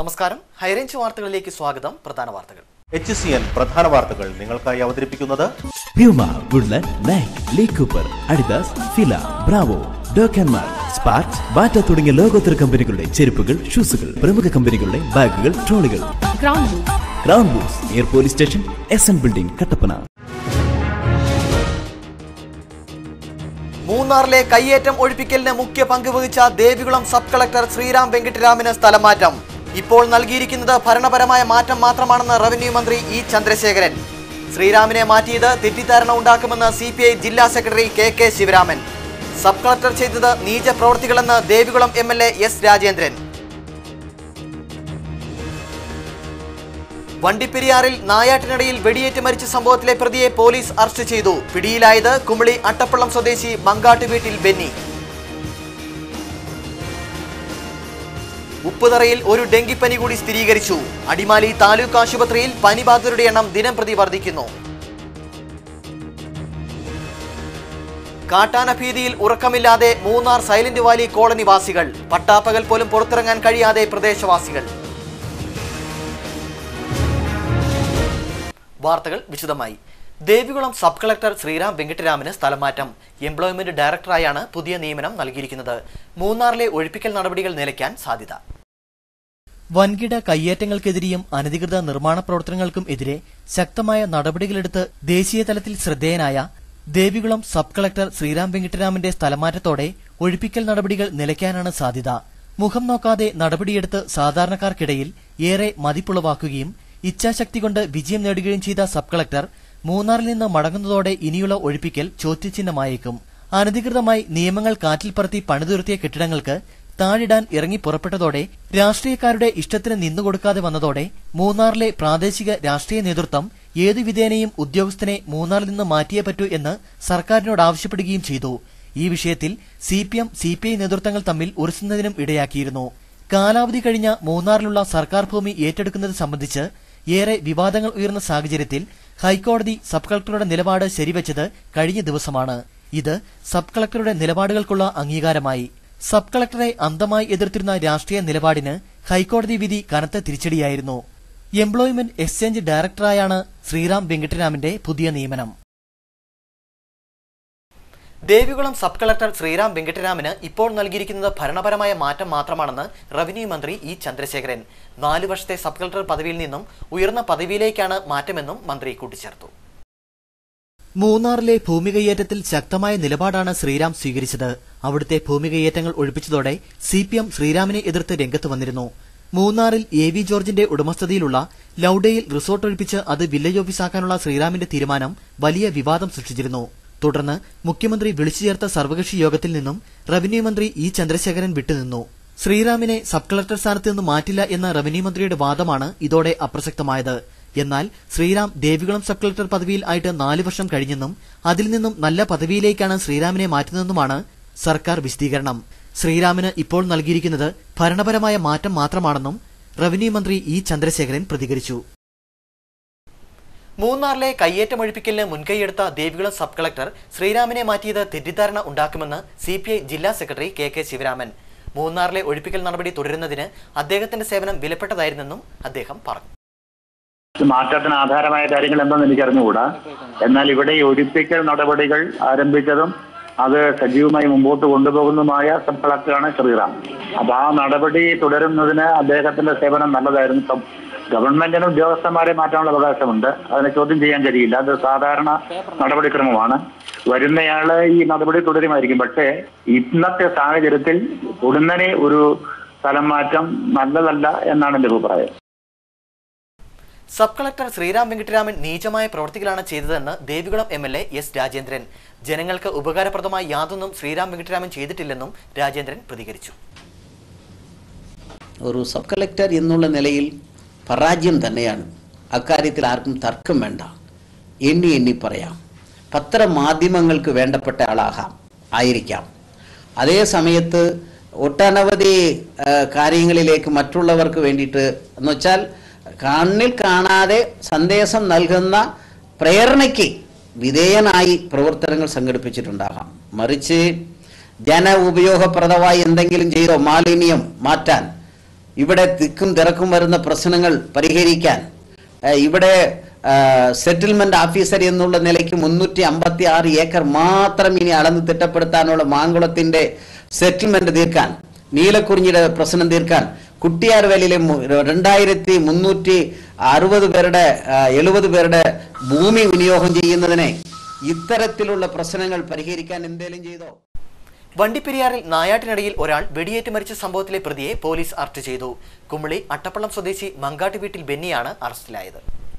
നമസ്കാരം ഹൈറേഞ്ച് വാർത്തകളിലേക്ക് സ്വാഗതം പ്രധാന വാർത്തകൾ എച്ച് സി എൻ പ്രധാന വാർത്തകൾ നിങ്ങൾക്കായി അവതരിപ്പിക്കുന്നത് Puma Woodland Nike Lee Cooper Adidas Fila Bravo ഡോക്കൻമാർ സ്പാർക്ക് ബാറ്റ തുടങ്ങിയ ലോകോത്തര കമ്പനികളുടെ ചെരുപ്പുകൾ ഷൂസുകൾ പ്രമുഖ കമ്പനികളുടെ ബാഗുകൾ ട്രോളികൾ Crown Loop. ക്രൗൺ ബൂസ് near police station S N building Kattappana മൂന്നാറിലെ കയ്യേറ്റം ഒഴിപ്പിക്കലിന് മുഖ്യ പങ്ക് വഹിച്ച ദേവികുളം സബ് കളക്ടർ ശ്രീറാം വെങ്കിട്ടരാമിന് സ്ഥലമാറ്റം ഇപ്പോൾ നൽകിയിരിക്കുന്നത് ഭരണപരമായ മാറ്റം മാത്രമാണെന്ന് റവന്യൂ മന്ത്രി ഇ ചന്ദ്രശേഖരൻ ശ്രീറാമിനെ മാറ്റിയത് തെറ്റിദ്ധാരണ ഉണ്ടാക്കുമെന്ന് സി പി ഐ ജില്ലാ secretary K K Sivaraman sub collector ചെയ്തത് നീച പ്രവർത്തികളെന്ന് Devikulam M L A S Rajendran വണ്ടിപ്പെരിയാറിൽ നായാട്ടിനിടയിൽ വെടിയേറ്റ് മരിച്ച സംഭവത്തിലെ പ്രതിയെ പോലീസ് അറസ്റ്റ് ചെയ്തു പിടിയിലായത് കുമിളി അട്ടപ്പള്ളം സ്വദേശി മങ്കാട്ട് വീട്ടിൽ ബെന്നി ഉപ്പുതറയിൽ ഒരു ഡെങ്കിപ്പനി കൂടി സ്ഥിരീകരിച്ചു അടിമാലി താലൂക്ക് ആശുപത്രിയിൽ പനി ബാധിതരുടെ എണ്ണം ദിനം പ്രതി വർദ്ധിക്കുന്നു കാട്ടാന ഭീതിയിൽ ഉറക്കമില്ലാതെ മൂന്നാർ സൈലന്റ് വാലി കോളനി വാസികൾ പട്ടാപ്പകൽ പോലും പുറത്തിറങ്ങാൻ കഴിയാതെ പ്രദേശവാസികൾ വാർത്തകൾ വിശദമായി ദേവികുളം സബ് കളക്ടർ ശ്രീറാം വെങ്കിട്ടരാമന് സ്ഥലമാറ്റം എംപ്ലോയ്മെന്റ് ഡയറക്ടറായാണ് പുതിയ നിയമനം നൽകിയിരിക്കുന്നത് മൂന്നാറിലെ ഒഴിപ്പിക്കൽ നടപടികൾ നിലയ്ക്കാൻ സാധ്യത വൻകിട കയ്യേറ്റങ്ങൾക്കെതിരെയും അനധികൃത നിർമ്മാണ പ്രവർത്തനങ്ങൾക്കും എതിരെ ശക്തമായ നടപടികളെടുത്ത് ദേശീയ തലത്തിൽ ശ്രദ്ധേയനായ ദേവികുളം സബ് കളക്ടർ ശ്രീറാം വെങ്കിട്ടരാമന്റെ സ്ഥലമാറ്റത്തോടെ ഒഴിപ്പിക്കൽ നടപടികൾ നിലയ്ക്കാനാണ് സാധ്യത മുഖം നോക്കാതെ നടപടിയെടുത്ത് സാധാരണക്കാർക്കിടയിൽ ഏറെ മതിപ്പുളവാക്കുകയും ഇച്ഛാശക്തി കൊണ്ട് വിജയം നേടുകയും ചെയ്ത സബ് കളക്ടർ മൂന്നാറിൽ നിന്ന് മടങ്ങുന്നതോടെ ഇനിയുള്ള ഒഴിപ്പിക്കൽ ചോദ്യചിഹ്നമായേക്കും അനധികൃതമായി നിയമങ്ങൾ കാറ്റിൽ പറത്തി പണിതുയർത്തിയ കെട്ടിടങ്ങൾക്ക് താഴിടാൻ ഇറങ്ങി പുറപ്പെട്ടതോടെ രാഷ്ട്രീയക്കാരുടെ ഇഷ്ടത്തിന് നിന്നുകൊടുക്കാതെ വന്നതോടെ മൂന്നാറിലെ പ്രാദേശിക രാഷ്ട്രീയ നേതൃത്വം ഏതു വിധേനയും ഉദ്യോഗസ്ഥനെ മൂന്നാറിൽ നിന്ന് മാറ്റിയേ പറ്റൂ എന്ന് സർക്കാരിനോട് ആവശ്യപ്പെടുകയും ചെയ്തു ഈ വിഷയത്തിൽ C P M C P I നേതൃത്വങ്ങൾ തമ്മിൽ ഉറച്ചുന്നതിനും ഇടയാക്കിയിരുന്നു കാലാവധി കഴിഞ്ഞ മൂന്നാറിലുള്ള സർക്കാർ ഭൂമി ഏറ്റെടുക്കുന്നത് സംബന്ധിച്ച് ഏറെ വിവാദങ്ങൾ ഉയർന്ന സാഹചര്യത്തിൽ ഹൈക്കോടതി സബ് കളക്ടറുടെ നിലപാട് ശരിവെച്ചത് കഴിഞ്ഞ ദിവസമാണ് ഇത് സബ് കളക്ടറുടെ നിലപാടുകൾക്കുള്ള അംഗീകാരമായി സബ് കളക്ടറെ അന്തമായി എതിർത്തിരുന്ന രാഷ്ട്രീയ നിലപാടിന് ഹൈക്കോടതി വിധി കനത്ത തിരിച്ചടിയായിരുന്നു എംപ്ലോയ്മെന്റ് എക്സ്ചേഞ്ച് ഡയറക്ടറായാണ് ശ്രീറാം വെങ്കിട്ടരാമന്റെ പുതിയ നിയമനം ദേവികുളം സബ് കളക്ടർ ശ്രീറാം വെങ്കിട്ടരാമന് ഇപ്പോൾ നൽകിയിരിക്കുന്നത് ഭരണപരമായ മാറ്റം മാത്രമാണെന്ന് റവന്യൂ മന്ത്രി ഇ ചന്ദ്രശേഖരൻ നാല് വർഷത്തെ സബ് കളക്ടർ പദവിയിൽ നിന്നും ഉയർന്ന പദവിയിലേക്കാണ് മാറ്റമെന്നും മന്ത്രി കൂട്ടിച്ചേർത്തു മൂന്നാറിലെ ഭൂമി കയ്യേറ്റത്തിൽ ശക്തമായ നിലപാടാണ് ശ്രീറാം സ്വീകരിച്ചത് അവിടുത്തെ ഭൂമി കയ്യേറ്റങ്ങൾ ഒഴിപ്പിച്ചതോടെ സി പി എം ശ്രീറാമിനെ എതിർത്ത് രംഗത്ത് വന്നിരുന്നു മൂന്നാറിൽ എ വി ജോർജിന്റെ ഉടമസ്ഥതയിലുള്ള ലൌഡയിൽ റിസോർട്ട് ഒഴിപ്പിച്ച് അത് വില്ലേജ് ഓഫീസാക്കാനുള്ള ശ്രീറാമിന്റെ തീരുമാനം വലിയ വിവാദം സൃഷ്ടിച്ചിരുന്നു തുടർന്ന് മുഖ്യമന്ത്രി വിളിച്ചു ചേർത്ത സർവകക്ഷി യോഗത്തിൽ നിന്നും റവന്യൂ മന്ത്രി ഇ ചന്ദ്രശേഖരൻ വിട്ടുനിന്നു ശ്രീറാമിനെ സബ് കളക്ടർ സ്ഥാനത്ത് നിന്ന് മാറ്റില്ല എന്ന റവന്യൂ മന്ത്രിയുടെ വാദമാണ് ഇതോടെ അപ്രസക്തമായത് എന്നാൽ ശ്രീറാം ദേവികുളം സബ് കളക്ടർ പദവിയിൽ ആയിട്ട് നാല് വർഷം കഴിഞ്ഞെന്നും അതിൽ നിന്നും നല്ല പദവിയിലേക്കാണ് ശ്രീറാമിനെ മാറ്റുന്നതെന്നുമാണ് സർക്കാർ വിശദീകരണം ശ്രീറാമിന് ഇപ്പോൾ നൽകിയിരിക്കുന്നത് ഭരണപരമായ മാറ്റം മാത്രമാണെന്നും റവന്യൂ മന്ത്രി ഇ ചന്ദ്രശേഖരൻ പ്രതികരിച്ചു മൂന്നാറിലെ കയ്യേറ്റമൊഴിപ്പിക്കലിന് മുൻകൈയെടുത്ത ദേവികുളം സബ് കളക്ടർ ശ്രീരാമിനെ മാറ്റിയത് തെറ്റിദ്ധാരണ ഉണ്ടാക്കുമെന്ന് സി പി ഐ ജില്ലാ സെക്രട്ടറി കെ കെ ശിവരാമൻ മൂന്നാറിലെ ഒഴിപ്പിക്കൽ നടപടി തുടരുന്നതിന് അദ്ദേഹത്തിന്റെ സേവനം വിലപ്പെട്ടതായിരുന്നെന്നും അദ്ദേഹം പറഞ്ഞു മാറ്റത്തിന് ആധാരമായ കാര്യങ്ങൾ എന്തെന്ന് എനിക്ക് അറിഞ്ഞുകൂടാ എന്നാൽ ഇവിടെ ഈ ഒഴിപ്പിക്കൽ നടപടികൾ ആരംഭിച്ചതും അത് സജീവമായി മുമ്പോട്ട് കൊണ്ടുപോകുന്നതുമായ സബ് കളക്ടറാണ് ശ്രീറാം അപ്പൊ ആ നടപടി തുടരുന്നതിന് അദ്ദേഹത്തിന്റെ സേവനം നല്ലതായിരുന്നു സബ് ഗവൺമെന്റിന് ഉദ്യോഗസ്ഥന്മാരെ മാറ്റാനുള്ള അവകാശമുണ്ട് അതിനെ ചോദ്യം ചെയ്യാൻ കഴിയില്ല അത് സാധാരണ നടപടിക്രമമാണ് വരുന്നയാള് ഈ നടപടി തുടരുമായിരിക്കും പക്ഷേ ഇന്നത്തെ സാഹചര്യത്തിൽ ഉടനെ ഒരു സ്ഥലം മാറ്റം നല്ലതല്ല എന്നാണ് എന്റെ അഭിപ്രായം സബ് കളക്ടർ ശ്രീറാം വെങ്കിട്ടരാമൻ നീചമായ പ്രവർത്തികളാണ് ചെയ്തതെന്ന് Devikulam M L A S Rajendran ജനങ്ങൾക്ക് ഉപകാരപ്രദമായ യാതൊന്നും ശ്രീറാം വെങ്കിട്ടരാമൻ ചെയ്തിട്ടില്ലെന്നും രാജേന്ദ്രൻ പ്രതികരിച്ചു ഒരു സബ് കളക്ടർ എന്നുള്ള നിലയിൽ പരാജയം തന്നെയാണ് അക്കാര്യത്തിൽ ആർക്കും തർക്കം വേണ്ട എണ്ണി എണ്ണി പറയാം പത്രമാധ്യമങ്ങൾക്ക് വേണ്ടപ്പെട്ട ആളാകാം ആയിരിക്കാം അതേ സമയത്ത് ഒട്ടനവധി ആ, കാര്യങ്ങളിലേക്ക് മറ്റുള്ളവർക്ക് വേണ്ടിയിട്ട് എന്ന് വെച്ചാൽ കണ്ണിൽ കാണാതെ സന്ദേശം നൽകുന്ന പ്രേരണയ്ക്ക് വിധേയനായി പ്രവർത്തനങ്ങൾ സംഘടിപ്പിച്ചിട്ടുണ്ടാകാം മറിച്ച് ജന ഉപയോഗപ്രദമായി എന്തെങ്കിലും ചെയ്തോ മാലിന്യം മാറ്റാൻ ഇവിടെ തിക്കും തിരക്കും വരുന്ന പ്രശ്നങ്ങൾ പരിഹരിക്കാൻ ഏഹ്, ഇവിടെ സെറ്റിൽമെന്റ് ഓഫീസർ എന്നുള്ള നിലയ്ക്ക് മുന്നൂറ്റി അമ്പത്തി ആറ് ഏക്കർ മാത്രം ഇനി അളന്ന് തിട്ടപ്പെടുത്താനുള്ള മാങ്കുളത്തിന്റെ സെറ്റിൽമെന്റ് തീർക്കാൻ നീലക്കുറിഞ്ഞിയുടെ പ്രശ്നം തീർക്കാൻ കുട്ടിയാർവേലിയിലെ മു- രണ്ടായിരത്തി മുന്നൂറ്റി അറുപത് പേരുടെ എഴുപത് പേരുടെ ഭൂമി വിനിയോഗം ചെയ്യുന്നതിനെ ഇത്തരത്തിലുള്ള പ്രശ്നങ്ങൾ പരിഹരിക്കാൻ എന്തേലും ചെയ്തോ വണ്ടിപ്പെരിയാറിൽ നായാട്ടിനിടയിൽ ഒരാൾ വെടിയേറ്റ് മരിച്ച സംഭവത്തിലെ പ്രതിയെ പോലീസ് അറസ്റ്റ് ചെയ്തു കുമിളി അട്ടപ്പള്ളം സ്വദേശി മങ്കാട്ട് വീട്ടിൽ ബെന്നിയാണ് അറസ്റ്റിലായത്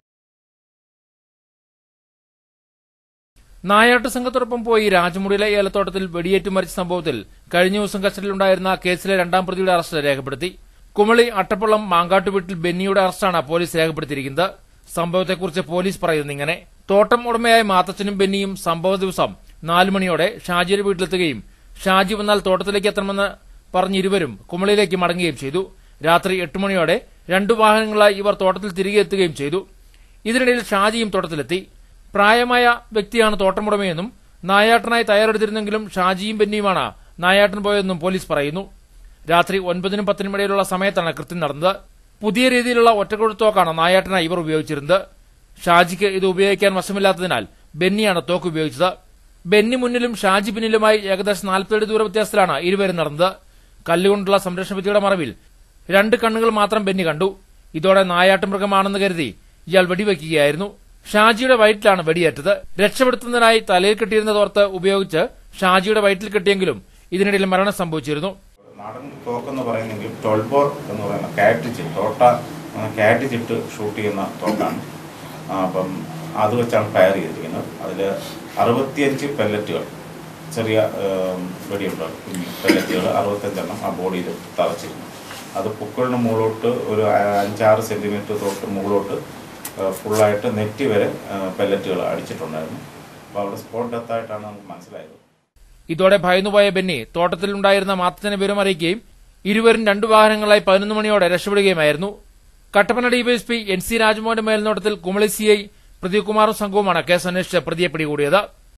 നായാട്ട് സംഘത്തോടൊപ്പം പോയി രാജമുടിയിലെ ഏലത്തോട്ടത്തിൽ വെടിയേറ്റ് മരിച്ച സംഭവത്തിൽ കഴിഞ്ഞ ദിവസം കസ്റ്റഡിയിലുണ്ടായിരുന്ന കേസിലെ രണ്ടാം പ്രതിയുടെ അറസ്റ്റ് രേഖപ്പെടുത്തി കുമളി അട്ടപ്പള്ളം മാങ്കാട്ട് വീട്ടിൽ ബെന്നിയുടെ അറസ്റ്റാണ് പോലീസ് രേഖപ്പെടുത്തിയിരിക്കുന്നത് സംഭവത്തെക്കുറിച്ച് പോലീസ് പറയുന്നത് ഇങ്ങനെ തോട്ടം ഉടമയായ മാത്തച്ഛനും ബെന്നിയും സംഭവ ദിവസം നാലു മണിയോടെ ഷാജിയുടെ വീട്ടിലെത്തുകയും ഷാജി വന്നാൽ തോട്ടത്തിലേക്ക് എത്തണമെന്ന് പറഞ്ഞ് ഇരുവരും കുമളിയിലേക്ക് മടങ്ങുകയും ചെയ്തു രാത്രി എട്ട് മണിയോടെ രണ്ടു വാഹനങ്ങളായി ഇവർ തോട്ടത്തിൽ തിരികെ എത്തുകയും ചെയ്തു ഇതിനിടയിൽ ഷാജിയും തോട്ടത്തിലെത്തി പ്രായമായ വ്യക്തിയാണ് തോട്ടമുടമയെന്നും നായാട്ടനായി തയ്യാറെടുത്തിരുന്നെങ്കിലും ഷാജിയും ബെന്നിയുമാണ് നായാട്ടൻ പോയതെന്നും പോലീസ് പറയുന്നു രാത്രി ഒൻപതിനും പത്തിനും ഇടയിലുള്ള സമയത്താണ് കൃത്യം നടന്നത് പുതിയ രീതിയിലുള്ള ഒറ്റക്കൊടുത്തോക്കാണ് നായാട്ടനായി ഇവർ ഉപയോഗിച്ചിരുന്നത് ഷാജിക്ക് ഇത് ഉപയോഗിക്കാൻ വശമില്ലാത്തതിനാൽ ബെന്നിയാണ് തോക്ക് ഉപയോഗിച്ചത് ബെന്നി മുന്നിലും ഷാജി പിന്നിലുമായി ഏകദേശം നാൽപ്പത്തേഴ് ദൂര വ്യത്യാസത്തിലാണ് ഇരുവരും നടന്നത് കല്ലുകൊണ്ടുള്ള സംരക്ഷണ ഭിത്തിയുടെ മറവിൽ രണ്ട് കണ്ണുകൾ മാത്രം ബെന്നി കണ്ടു ഇതോടെ നായാട്ട് മൃഗമാണെന്ന് കരുതി ഇയാൾ വെടിവെക്കുകയായിരുന്നു ഷാജിയുടെ വയറ്റിലാണ് വെടിയേറ്റത് രക്ഷപ്പെടുത്തുന്നതിനായി തലയിൽ കെട്ടിയിരുന്ന തോർത്ത് ഉപയോഗിച്ച് ഷാജിയുടെ വയറ്റിൽ കെട്ടിയെങ്കിലും ഇതിനിടയിൽ മരണം സംഭവിച്ചിരുന്നു നാടൻ തോക്കെന്ന് പറയുന്നെങ്കിൽ ടോൾബോർ എന്ന് പറയുന്ന കാറ്റിച്ച് തോട്ട കാറ്റിച്ചിട്ട് ഷൂട്ട് ചെയ്യുന്ന തോക്കാണ് ആ, അപ്പം അത് വെച്ചാണ് ഫയർ ചെയ്തിരിക്കുന്നത് അതിൽ അറുപത്തിയഞ്ച് പെല്ലറ്റുകൾ ചെറിയ ഏം, വെടിയുണ്ട കുഞ്ഞു പെല്ലറ്റുകൾ അറുപത്തഞ്ചെണ്ണം ആ ബോഡിയിൽ തറച്ചിരുന്നു അത് പുക്കളിന് മുകളോട്ട് ഒരു ആ- അഞ്ചാറ് സെൻറ്റിമീറ്റർ തൊട്ട് മുകളോട്ട് ആ, ഫുള്ളായിട്ട് നെറ്റി വരെ പെല്ലറ്റുകൾ അടിച്ചിട്ടുണ്ടായിരുന്നു അപ്പോൾ അവിടെ സ്പോട്ട് ഡെത്തായിട്ടാണ് നമുക്ക് മനസ്സിലായത് ഇതോടെ ഭയന്നുപോയ ബെന്നി തോട്ടത്തിലുണ്ടായിരുന്ന മാത്തച്ഛനെ വിവരം അറിയിക്കുകയും ഇരുവരും രണ്ടു വാഹനങ്ങളായി പതിനൊന്ന് മണിയോടെ രക്ഷപ്പെടുകയുമായിരുന്നു കട്ടപ്പന ഡിവൈഎസ്പി എൻ സി രാജ്മോഹന്റെ മേൽനോട്ടത്തിൽ കുമളി സി ഐ പ്രദീപ് കുമാറും സംഘവുമാണ് കേസ് അന്വേഷിച്ച് പ്രതിയെ പിടികൂടിയത്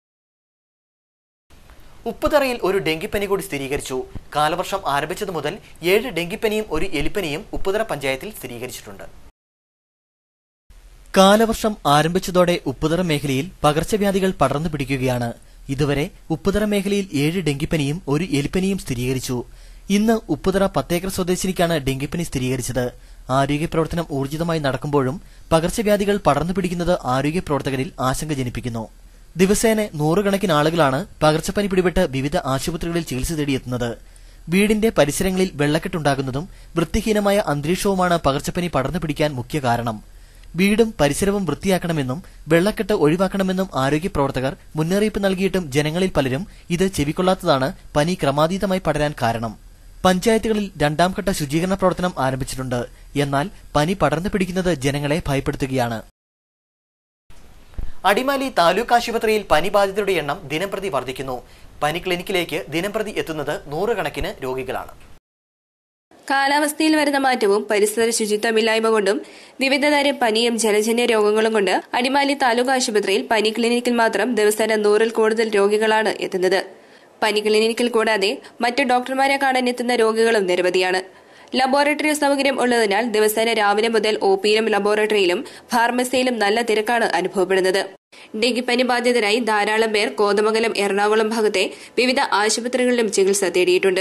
ഉപ്പുതറയിൽ ഒരു ഡെങ്കിപ്പനി കൂടി സ്ഥിരീകരിച്ചു കാലവർഷം ആരംഭിച്ചതു മുതൽ ഏഴ് ഡെങ്കിപ്പനിയും ഒരു എലിപ്പനിയും ഉപ്പുതറ പഞ്ചായത്തിൽ സ്ഥിരീകരിച്ചിട്ടുണ്ട് കാലവർഷം ആരംഭിച്ചതോടെ ഉപ്പുതറ മേഖലയിൽ പകർച്ചവ്യാധികൾ പടർന്നു പിടിക്കുകയാണ് ഇതുവരെ ഉപ്പുതറ മേഖലയിൽ ഏഴ് ഡെങ്കിപ്പനിയും ഒരു എലിപ്പനിയും സ്ഥിരീകരിച്ചു ഇന്ന് ഉപ്പുതറ പത്തേക്കർ സ്വദേശിനിക്കാണ് ഡെങ്കിപ്പനി സ്ഥിരീകരിച്ചത് ആരോഗ്യ പ്രവർത്തനം ഊർജിതമായി നടക്കുമ്പോഴും പകർച്ചവ്യാധികൾ പടർന്നു പിടിക്കുന്നത് ആരോഗ്യ പ്രവർത്തകരിൽ ആശങ്ക ജനിപ്പിക്കുന്നു ദിവസേന നൂറുകണക്കിന് ആളുകളാണ് പകർച്ചപ്പനി പിടിപെട്ട് വിവിധ ആശുപത്രികളിൽ ചികിത്സ തേടിയെത്തുന്നത് വീടിന്റെ പരിസരങ്ങളിൽ വെള്ളക്കെട്ടുണ്ടാകുന്നതും വൃത്തിഹീനമായ അന്തരീക്ഷവുമാണ് പകർച്ചപ്പനി പടർന്നു പിടിക്കാൻ മുഖ്യ കാരണം വീടും പരിസരവും വൃത്തിയാക്കണമെന്നും വെള്ളക്കെട്ട് ഒഴിവാക്കണമെന്നും ആരോഗ്യ പ്രവർത്തകർ മുന്നറിയിപ്പ് നൽകിയിട്ടും ജനങ്ങളിൽ പലരും ഇത് ചെവിക്കൊള്ളാത്തതാണ് പനി ക്രമാതീതമായി പടരാൻ കാരണം പഞ്ചായത്തുകളിൽ രണ്ടാം ഘട്ട ശുചീകരണ പ്രവർത്തനം ആരംഭിച്ചിട്ടുണ്ട് എന്നാൽ പനി പടർന്നു പിടിക്കുന്നത് ജനങ്ങളെ ഭയപ്പെടുത്തുകയാണ് അടിമാലി താലൂക്ക് ആശുപത്രിയിൽ പനി ബാധിതരുടെ എണ്ണം ദിനംപ്രതി വർദ്ധിക്കുന്നു പനി ക്ലിനിക്കിലേക്ക് ദിനംപ്രതി എത്തുന്നത് നൂറുകണക്കിന് രോഗികളാണ് കാലാവസ്ഥയിൽ വരുന്ന മാറ്റവും പരിസര ശുചിത്വമില്ലായ്മ കൊണ്ടും വിവിധതരം പനിയും ജലജന്യ രോഗങ്ങളും കൊണ്ട് അടിമാലി താലൂക്ക് ആശുപത്രിയിൽ പനി ക്ലിനിക്കിൽ മാത്രം ദിവസേന നൂറിൽ കൂടുതൽ രോഗികളാണ് എത്തുന്നത് പനി ക്ലിനിക്കിൽ കൂടാതെ മറ്റു ഡോക്ടർമാരെ കാണാൻ എത്തുന്ന രോഗികളും നിരവധിയാണ് ലബോറട്ടറി സൗകര്യം ഉള്ളതിനാൽ ദിവസേന രാവിലെ മുതൽ ഒ പിയിലും ലബോറട്ടറിയിലും ഫാർമസിയിലും നല്ല തിരക്കാണ് അനുഭവപ്പെടുന്നത് ഡെങ്കിപ്പനി ബാധിതരായി ധാരാളം പേർ കോതമംഗലം എറണാകുളം ഭാഗത്തെ വിവിധ ആശുപത്രികളിലും ചികിത്സ തേടിയിട്ടുണ്ട്